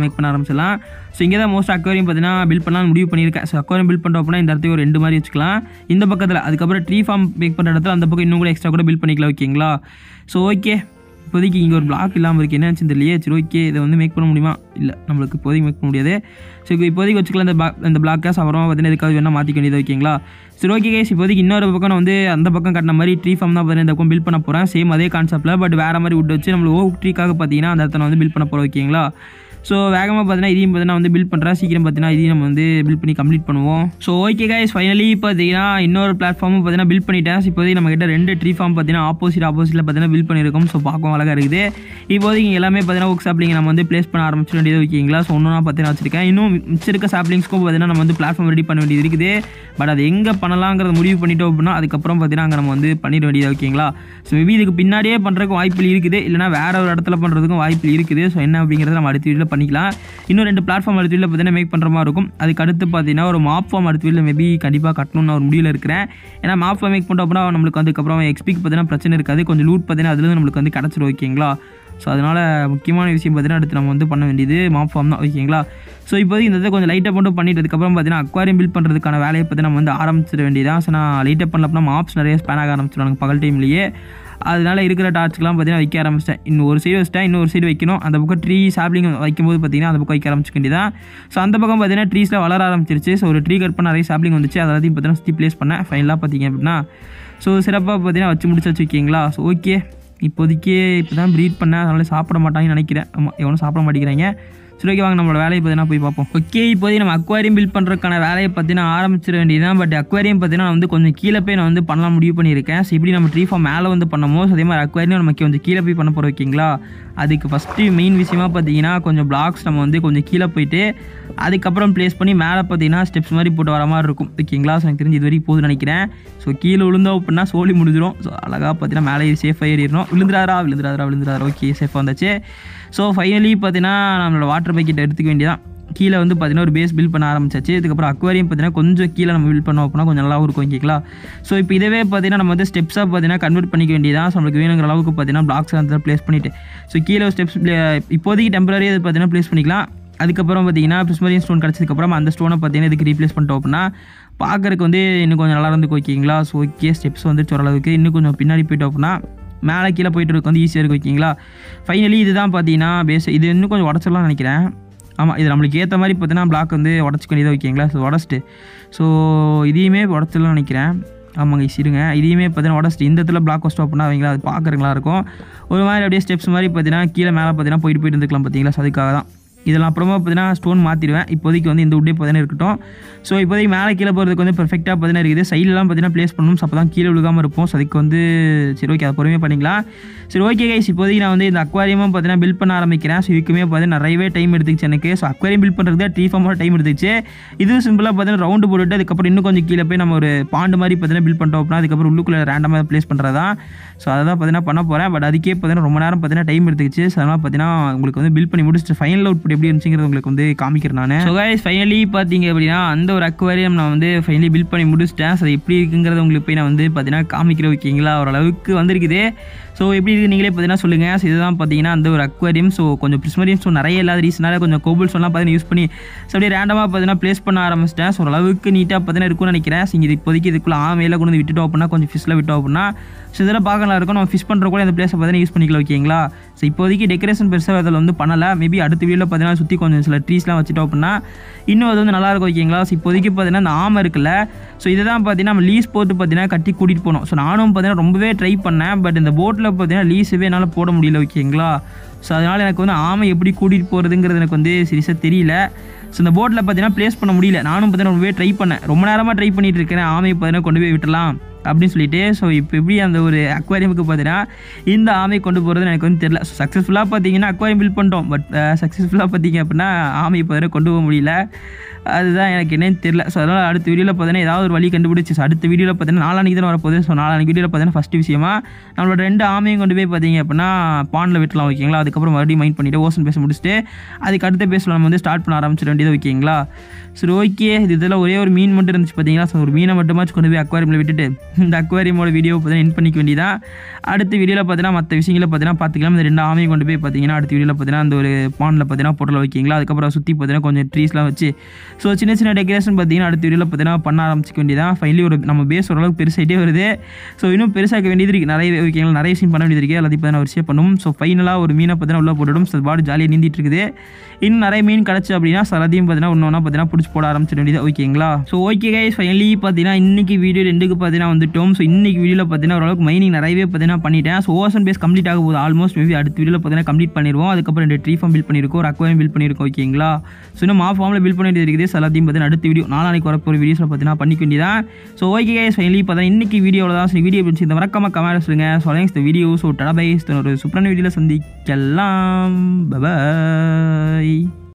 மேக் பண்ண ஆரம்பிச்சிடலாம் ஸோ இங்கே தான் மோஸ்ட் அக்வாரியம் பார்த்தீங்கன்னா பில்ட் பண்ணலாம் முடிவு பண்ணியிருக்கேன் ஸோ அக்வாரியம் பில்ட் பண்ணுறோம் அப்படின்னா இந்த இடத்துக்கு ஒரு ரெண்டு மாதிரி வச்சுக்கலாம் இந்த பக்கத்தில் அதுக்கப்புறம் ட்ரீ ஃபார்ம் மேக் பண்ணுற இடத்துல அந்த பக்கம் இன்னும் கூட எக்ஸ்ட்ரா கூட பில்ட் பண்ணிக்கலாம் ஓகேங்களா ஸோ ஓகே இப்போதைக்கு இங்கே ஒரு பிளாக் இல்லாமல் இருக்குது என்ன ஆச்சுன்னு தெரியலையே சரி ஓகே இதை வந்து மேக் பண்ண முடியுமா இல்லை நம்மளுக்கு இப்போதைக்கு மேக் பண்ண முடியாது ஸோ இப்போ இப்போதைக்கு வச்சுக்கலாம் இந்த பிளாக் இந்த பிளாக் கேஸ் அப்புறமா பார்த்தீங்கன்னா எதுக்காவது வேணால் மாற்றிக்க வேண்டியது ஓகேங்களா சரி ஓகே கேஸ் இப்போதைக்கு இன்னொரு பக்கம் நான் வந்து அந்த பக்கம் கட்டின மாதிரி ட்ரீ ஃபார்ம் தான் பார்த்தீங்கன்னா இந்த பக்கம் பில்ட் பண்ண போகிறேன் சேம் அதே கான்செப்ட்டில் பட் வேறு மாதிரி விட்டு வச்சு நம்மளுக்கு ஓ ட்ரீக்காக பார்த்தீங்கன்னா அந்த இடத்துல வந்து பில்ட் பண்ண போகிறோம் ஓகேங்களா ஸோ வேகமாக பார்த்தீங்கன்னா இதையும் பார்த்தீங்கன்னா வந்து பில்ட் பண்ணுறேன் சீக்கிரம் பார்த்தீங்கன்னா இதையும் நம்ம வந்து பில்ட் பண்ணி கம்ப்ளீட் பண்ணுவோம் ஸோ ஓகே கைஸ் ஃபைனலி பார்த்தீங்கன்னா இன்னொரு பிளாட்ஃபார்மும் பார்த்தீங்கன்னா பில்ட் பண்ணிட்டேன் So, இப்போதைக்கு நம்ம கிட்ட ரெண்டு ட்ரீ ஃபார்ம் பார்த்தீங்கன்னா ஆப்போசிட் ஆப்போசிட்டில் பார்த்தீங்கன்னா பில்ட் பண்ணியிருக்கோம் ஸோ பார்க்கவும் அழகாக இருக்குது இப்போதைக்கு இங்க எல்லாமே பார்த்தீங்கன்னா ஒர்க் சாப்ளிங் நம்ம வந்து ப்ளேஸ் பண்ண ஆரம்பிச்சிட வேண்டியது ஓகேங்களா ஸோ ஒன்று நான் பார்த்தீங்கன்னா வச்சிருக்கேன் இன்னும் மிச்சம் இருக்க சாப்ளிங்ஸ்க்கும் பார்த்தீங்கன்னா நம்ம வந்து பிளாட்ஃபார்ம் ரெடி பண்ண வேண்டியது இருக்குது பட் அது எங்கே பண்ணலாங்கிறத முடிவு பண்ணிட்டோம் அப்படின்னா அதுக்கப்புறம் பார்த்தீங்கன்னா அங்கே நம்ம வந்து பண்ணிட வேண்டியது ஓகேங்களா ஸோ மேபி இதுக்கு பின்னாடியே பண்ணுறதுக்கு வாய்ப்பு இருக்குது இல்லைனா வேற ஒரு இடத்துல பண்ணுறதுக்கும் வாய்ப்பு இருக்குது ஸோ என்ன அப்படிங்கிறத நம்ம அடுத்த வீடியோவில் பண்ணிக்கலாம் இன்னும் ரெண்டு பிளாட்ஃபார்ம் அடுத்த வீடியோவில் பார்த்தீங்கன்னா மேக் பண்ணுற மாதிரி இருக்கும் அதுக்கு அடுத்து பார்த்தீங்கன்னா ஒரு மாப் ஃபார்ம் அடுத்த வீடியோவில் மேபி கண்டிப்பாக கட்டணும்னு நான் ஒரு முடிவில் இருக்கிறேன் ஏன்னா மாப் ஃபார்ம் மேக் பண்ணுறோம் அப்படின்னா நம்மளுக்கு அதுக்கப்புறம் எக்ஸ்பிக்கு பார்த்தீங்கன்னா பிரச்சனை இருக்காது கொஞ்சம் லூட் பார்த்தீங்கன்னா அதுலேருந்து நம்மளுக்கு வந்து கிடச்சிரும் ஓகேங்களா ஸோ அதனால் முக்கியமான விஷயம் பார்த்தீங்கன்னா அடுத்து நம்ம வந்து பண்ண வேண்டியது மாப் ஃபார்ம் தான் ஓகேங்களா ஸோ இப்போதைக்கு இந்த இதை கொஞ்சம் லைட்டாக மட்டும் பண்ணிட்டு அதுக்கப்புறம் பார்த்தீங்கன்னா அக்வாரியம் பில்ட் பண்ணுறதுக்கான வேலையை பற்றி நம்ம வந்து ஆரம்பிச்சிட வேண்டியதான் ஸோ நான் லைட்டாக பண்ணல அப்படின்னா மாப்ஸ் நிறைய ஸ்பேன் ஆக ஆரம்பிச்சிடுவாங்க பகல் டைம்லேயே அதனால இருக்கிற டார்ச்சுக்கெலாம் பார்த்தீங்கன்னா வைக்க ஆரம்பிச்சிட்டேன் இன்னும் ஒரு சைடு வச்சிட்டேன் இன்னொரு சைடு வைக்கணும் அந்த பக்கம் ட்ரீ சாப்ளிங் வைக்கும்போது பார்த்தீங்கன்னா அந்த பக்கம் வைக்க ஆரம்பிச்சுக்க வேண்டியதான் ஸோ அந்த பக்கம் பார்த்தீங்கன்னா ட்ரீஸில் வளர ஆரம்பிச்சிருச்சு ஸோ ஒரு ட்ரீ கட் பண்ண நிறைய சாப்ளிங் வந்துச்சு அதை எல்லாத்தையும் பார்த்தீங்கன்னா சுற்றி ப்ளேஸ் பண்ணேன் ஃபைனலாக பார்த்தீங்க அப்படின்னா ஸோ சிறப்பாக பார்த்தீங்கன்னா வச்சு முடிச்சு வச்சுக்கிங்களா ஸோ ஓகே இப்போதைக்கு இப்போ தான் ப்ரீட் பண்ணேன் அதனால சாப்பிட மாட்டாங்கன்னு நினைக்கிறேன் ஆமாம் எவனும் சாப்பிட மாட்டேங்கிறாங்க சரி ஓகே வாங்க நம்மளோட வேலையை பார்த்தீங்கன்னா போய் பார்ப்போம் ஓகே இப்போதைக்கு நம்ம அக்வாரியம் பில்ட் பண்ணுறதுக்கான வேலையை பார்த்தீங்கன்னா ஆரம்பிச்சிட வேண்டியதுதான் பட் அக்வாரியம் பார்த்தீங்கன்னா நான் வந்து கொஞ்சம் கீழே போய் நான் வந்து பண்ணலாம் முடிவு பண்ணியிருக்கேன் ஸோ இப்படி நம்ம ட்ரீ ஃபார்ம் மேலே வந்து பண்ணமோ so அதே மாதிரி அக்வாரியம் நம்ம கொஞ்சம் கீழே போய் பண்ண போகிறோம் ஓகேங்களா அதுக்கு ஃபஸ்ட்டு மெயின் விஷயமா பார்த்தீங்கன்னா கொஞ்சம் பிளாக்ஸ் நம்ம வந்து கொஞ்சம் கீழே போயிட்டு அதுக்கப்புறம் ப்ளேஸ் பண்ணி மேலே பார்த்தீங்கன்னா ஸ்டெப்ஸ் மாதிரி போட்டு வர மாதிரி இருக்கும் ஓகேங்களா ஸோ எனக்கு தெரிஞ்சு இது வரைக்கும் போகுதுன்னு நினைக்கிறேன் ஸோ கீழே விழுந்தோம் அப்படின்னா சோழி முடிஞ்சிடும் ஸோ அழகாக பார்த்தீங்கன்னா மேலே ஏறி சேஃபாக ஏறிடணும் விழுந்துறாரா விழுந்துறாரா விழுந்துறாரா ஓகே சேஃபாக வந்தாச்சு ஸோ ஃபைனலி பார்த்தீங்கன்னா நம்மளோட வாட்டர் பக்கெட் எடுத்துக்க வேண்டியதான் கீழே வந்து பார்த்தீங்கன்னா ஒரு பேஸ் பில்ட் பண்ண ஆரம்பிச்சாச்சு இதுக்கப்புறம் அக்வாரியம் பார்த்தீங்கன்னா கொஞ்சம் கீழே நம்ம பில்ட் பண்ணோம் அப்படின்னா கொஞ்சம் நல்லாவும் இருக்கும் ஓகேங்களா ஸோ இப்போ இதவே பார்த்தீங்கன்னா நம்ம வந்து ஸ்டெப்ஸாக பார்த்தீங்கன்னா கன்வெர்ட் பண்ணிக்க வேண்டியதான் ஸோ நம்மளுக்கு வேணுங்கிற அளவுக்கு பார்த்தீங்கன்னா பிளாக்ஸ் அந்த ப்ளேஸ் பண்ணிட்டு ஸோ கீழே ஸ்டெப்ஸ் இப்போதைக்கு டெம்பரரி அது பார்த்தீங்கன்னா ப்ளேஸ் பண்ணிக்கலாம் அதுக்கப்புறம் பார்த்தீங்கன்னா பிரிஸ்மரியன் ஸ்டோன் கிடச்சதுக்கப்புறம் அந்த ஸ்டோனை பார்த்தீங்கன்னா இதுக்கு ரீப்ளேஸ் பண்ணிட்டோம் அப்படின்னா பார்க்கறதுக்கு வந்து இன்னும் கொஞ்சம் நல்லா இருந்து ஓகேங்களா ஸோ ஓகே ஸ்டெப்ஸ் வந்துச்சு ஓரளவுக்கு இன்னும் கொஞ்சம் பின்னாடி போயிட்டோம் அப்படின்னா மேலே கீழே போயிட்டு இருக்க வந்து ஈஸியாக இருக்கும் ஓகேங்களா ஃபைனலி இதுதான் பார்த்தீங்கன்னா பேஸ் இது இன்னும் கொஞ்சம் உடச்சிடலாம் நினைக்கிறேன் ஆமாம் இது நம்மளுக்கு ஏற்ற மாதிரி பார்த்தீங்கன்னா பிளாக் வந்து உடச்சிக்க வேண்டியதாக ஓகேங்களா ஸோ உடச்சிட்டு ஸோ இதையுமே உடச்சிடலாம் நினைக்கிறேன் ஆமாங்க இருங்க இதையுமே பார்த்தீங்கன்னா உடச்சிட்டு இந்த இடத்துல பிளாக் வச்சிட்டோம் அப்படின்னா அவங்களா அது பார்க்குறங்களா இருக்கும் ஒரு மாதிரி அப்படியே ஸ்டெப்ஸ் மாதிரி பார்த்தீங்கன்னா கீழே மேலே பார்த்தீங்கன்னா போயிட்டு போயிட்டு இருந்துக்கலாம் பார்த்தீங்களா ஸோ அதுக்காக தான் இதெல்லாம் அப்புறமா பார்த்தீங்கன்னா ஸ்டோன் மாற்றிடுவேன் இப்போதைக்கு வந்து இந்த உட்டே பார்த்தீங்கன்னா இருக்கட்டும் ஸோ இப்போதைக்கு மேலே கீழே போகிறதுக்கு வந்து பெர்ஃபெக்டாக பார்த்தீங்கன்னா இருக்குது சைட்லலாம் பார்த்தீங்கன்னா ப்ளேஸ் பண்ணணும் ஸோ அப்போ தான் கீழே விழுகாமல் இருப்போம் ஸோ அதுக்கு வந்து சரி ஓகே அதை பொறுமையாக பண்ணிக்கலாம் சரி ஓகே கைஸ் இப்போதைக்கு நான் வந்து இந்த அக்வாரியமும் பார்த்தீங்கன்னா பில்ட் பண்ண ஆரம்பிக்கிறேன் ஸோ இதுக்குமே பார்த்தீங்கன்னா நிறையவே டைம் எடுத்துச்சு எனக்கு ஸோ அக்வாரியம் பில்ட் பண்ணுறது ட்ரீ ஃபார்மோட டைம் எடுத்துச்சு இது சிம்பிளாக பார்த்தீங்கன்னா ரவுண்டு போட்டுட்டு அதுக்கப்புறம் இன்னும் கொஞ்சம் கீழே போய் நம்ம ஒரு பாண்டு மாதிரி பார்த்தீங்கன்னா பில்ட் பண்ணிட்டோம் அப்படின்னா அதுக்கப்புறம் உள்ளுக்குள்ளே ரேண்டமாக ப்ளேஸ் பண்ணுறதா ஸோ அதை தான் பார்த்தீங்கன்னா பண்ண போகிறேன் பட் அதுக்கே பார்த்தீங்கன்னா ரொம்ப நேரம் பார்த்தீங்கன்னா டைம் எடுத்துக்கிச்சு ஸோ அதனால் பார்த்தீங்கன்னா உங்களுக்கு வந்து பில்ட் பண்ணி முடிச்சுட்டு ஃபைனல் அவுட் எப்படி இருந்துச்சுங்கிறது உங்களுக்கு வந்து காமிக்கிறேன் நான் ஸோ கைஸ் ஃபைனலி பார்த்தீங்க அப்படின்னா அந்த ஒரு அக்வாரியம் நான் வந்து ஃபைனலி பில்ட் பண்ணி முடிச்சிட்டேன் ஸோ அது எப்படி இருக்குங்கிறத உங்களுக்கு போய் நான் வந்து பார்த்தீங்கன்னா காமிக்கிற ஓகேங்களா ஓரளவுக்கு வந்திருக்குது ஸோ எப்படி இருக்குது நீங்களே பார்த்தீங்கன்னா சொல்லுங்கள் ஸோ இதுதான் பார்த்தீங்கன்னா அந்த ஒரு அக்வாரியம் ஸோ கொஞ்சம் பிரிஸ்மரியம் ஸோ நிறைய இல்லாத ரீசனால கொஞ்சம் கோபுல் சொல்லாம் பார்த்தீங்கன்னா யூஸ் பண்ணி ஸோ அப்படியே ரேண்டமாக பார்த்தீங்கன்னா ப்ளேஸ் பண்ண ஆரம்பிச்சிட்டேன் ஸோ ஓரளவுக்கு நீட்டாக பார்த்தீங்கன்னா இருக்கும்னு நினைக்கிறேன் ஸோ இது இப்போதைக்கு இதுக்குள்ள ஆமையில கொண்டு வந்து விட்டுட்டோம் அப்படின்னா கொஞ்சம் ஃபிஷ்ஷில் விட்டோம் அப்படின்னா ஸோ இதெல்லாம் பார்க்கலாம் இருக்கும் நம்ம ஃபிஷ் பண்ணுற கூட இந்த பிளேஸை பார்த்தீங்கன்னா யூஸ் பண்ணிக்கலாம் ஓகேங்களா ஸோ இப்போதைக்கு டெக்கரேஷன் பெருசாக அதில் வந்து பண்ணலை மேபி அடுத்த வீடியோவில் பார்த்தீங்கன்னா சுற்றி கொஞ்சம் சில ட்ரீஸ்லாம் வச்சுட்டோம் அப்படின்னா இன்னும் அது வந்து நல்லா இருக்கும் ஓகேங்களா ஸோ இப்போதைக்கு பார்த்தீங்கன்னா அந்த ஆமை இருக்குல்ல ஸோ இதை தான் பார்த்தீங்கன்னா நம்ம லீஸ் போட்டு பார்த்தீங்கன்னா கட்டி கூட்டிகிட்டு போனோம் ஸோ நானும் பார்த்தீங்கன்னா ரொம்பவே ட்ரை பண்ணேன் பட் இந்த போட்டில் பார்த்தீங்கன்னா லீஸவே என்னால் போட முடியல ஓகேங்களா ஸோ அதனால் எனக்கு வந்து ஆமை எப்படி கூட்டிகிட்டு போகிறதுங்கிறது எனக்கு வந்து சீரியஸாக தெரியல ஸோ இந்த போட்டில் பார்த்தீங்கன்னா ப்ளேஸ் பண்ண முடியல நானும் பார்த்தீங்கன்னா ரொம்பவே ட்ரை பண்ணேன் ரொம்ப நேரமாக ட்ரை பண்ணிட்டு இருக்கிறேன் ஆமையை பார்த்தீங்கன்னா கொண்டு போய் விட்டுலாம் அப்படின்னு சொல்லிட்டு ஸோ இப்போ எப்படி அந்த ஒரு அக்வாரியமுக்கு பார்த்தீங்கன்னா இந்த ஆமை கொண்டு போகிறது எனக்கு வந்து தெரியல ஸோ சக்ஸஸ்ஃபுல்லாக பார்த்தீங்கன்னா அக்வாரியம் பில்ட் பண்ணிட்டோம் பட் சக்ஸஸ்ஃபுல்லாக பார்த்தீங்க அப்படின்னா ஆமை பார்த்தீங்கன்னா கொண்டு போக முடியல அதுதான் எனக்கு என்னன்னு தெரியல ஸோ அதனால் அடுத்த வீடியோவில் பார்த்தீங்கன்னா ஏதாவது ஒரு வழி கண்டுபிடிச்சி so அடுத்த வீடியோவில் பார்த்தீங்கன்னா நாளானிக்கு தான் வரப்போகுது ஸோ நாளானிக்கு வீடியோவில் பார்த்தீங்கன்னா ஃபஸ்ட்டு விஷயமா நம்மளோட ரெண்டு ஆமையும் கொண்டு போய் பார்த்தீங்க அப்படின்னா பானில் விட்டலாம் ஓகேங்களா அதுக்கப்புறம் மறுபடியும் மைண்ட் பண்ணிவிட்டு ஓசன் பேச முடிச்சுட்டு அதுக்கு அடுத்த பேசல நம்ம வந்து ஸ்டார்ட் பண்ண ஆரம்பிச்சிட வேண்டியது ஓகேங்களா சரி ஓகே இது இதில் ஒரே ஒரு மீன் மட்டும் இருந்துச்சு பார்த்தீங்களா ஸோ ஒரு மீனை மட்டுமாச்சும் கொண்டு போய் அக்வாரியமில் விட்டுட்டு இந்த அக்வாரியமோட வீடியோ பார்த்தீங்கன்னா என் பண்ணிக்க வேண்டியதான் அடுத்த வீடியோவில் பார்த்தீங்கன்னா மற்ற விஷயங்களை பார்த்தீங்கன்னா பார்த்துக்கலாம் இந்த ரெண்டு ஆமையும் கொண்டு போய் பார்த்தீங்கன்னா அடுத்த வீடியோவில் பார்த்தீங்கன்னா அந்த ஒரு பானில் பார்த்தீங்கன்னா பொருளை வைக்கிங்களா அதுக்கப்புறம் சுற்றி பார்த்தீங்கன்னா கொஞ்சம் ட்ரீஸ்லாம் வச்சு ஸோ சின்ன சின்ன டெக்கரேஷன் பார்த்தீங்கன்னா அடுத்த வீடியோவில் பார்த்தீங்கன்னா பண்ண ஆரம்பிச்சிக்க வேண்டியதான் ஃபைனலி ஒரு நம்ம பேஸ் ஓரளவுக்கு பெருசாகிட்டே வருது ஸோ இன்னும் பெருசாக்க வேண்டியது இருக்குது நிறைய ஓகேங்களா நிறைய விஷயம் பண்ண வேண்டியது இருக்குது எல்லாத்தையும் பார்த்தீங்கன்னா ஒரு விஷயம் பண்ணும் ஸோ ஃபைனலாக ஒரு மீனை பார்த்தீங்கன்னா உள்ளே போட்டுடும் ஸோ பாடு ஜாலியாக நீந்திட்டு இருக்குது இன்னும் நிறைய மீன் கிடச்சி அப்படின்னா ஸோ எல்லாத்தையும் பார்த்தீங்கன்னா ஒன்று ஒன்றா பார்த்தீங்கன்னா பிடிச்சி போட ஆரம்பிச்சிட வேண்டியது ஓகேங்களா ஸோ ஓகே கைஸ் ஃபைனலி பார்த்தீங்கன்னா இன்னைக்கு வீடியோ ரெண்டுக்கு பார்த்தீங்கன்னா வந்துட்டோம் ஸோ இன்னைக்கு வீடியோவில் பார்த்தீங்கன்னா ஓரளவுக்கு மைனிங் நிறையவே பார்த்தீங்கன்னா பண்ணிட்டேன் ஸோ ஓசன் பேஸ் கம்ப்ளீட் ஆக போகுது ஆல்மோஸ்ட் மேபி அடுத்த வீடியோவில் பார்த்தீங்கன்னா கம்ப்ளீட் பண்ணிடுவோம் அதுக்கப்புறம் ரெண்டு ட்ரீ ஃபார்ம் பில் பண்ணியிருக்கோம் ஒரு அக்வாரியம் பில் பண்ணியிருக்கோம் ஓகேங்களா ஸோ இன்னும் மா ஃபார்மில் பில் பண்ணிட்டு இருக்குது ஸோ எல்லாத்தையும் பார்த்தீங்கன்னா அடுத்த வீடியோ நாளைக்கு வரப்போகிற வீடியோஸில் பார்த்தீங்கன்னா பண்ணிக்க வேண்டியதான் ஸோ ஓகே கைஸ் ஃபைனலி பார்த்தீங்கன்னா இன்னைக்கு வீடியோவில் தான் ஸோ வீடியோ பிடிச்சி இந்த மறக்காம கமெண்ட் சொல்லுங்கள் ஸோ இந்த வீடியோ ஸோ டடா பைஸ் ஒரு சூப்பரான வீடியோவில் சந்திக்கலாம் பாய்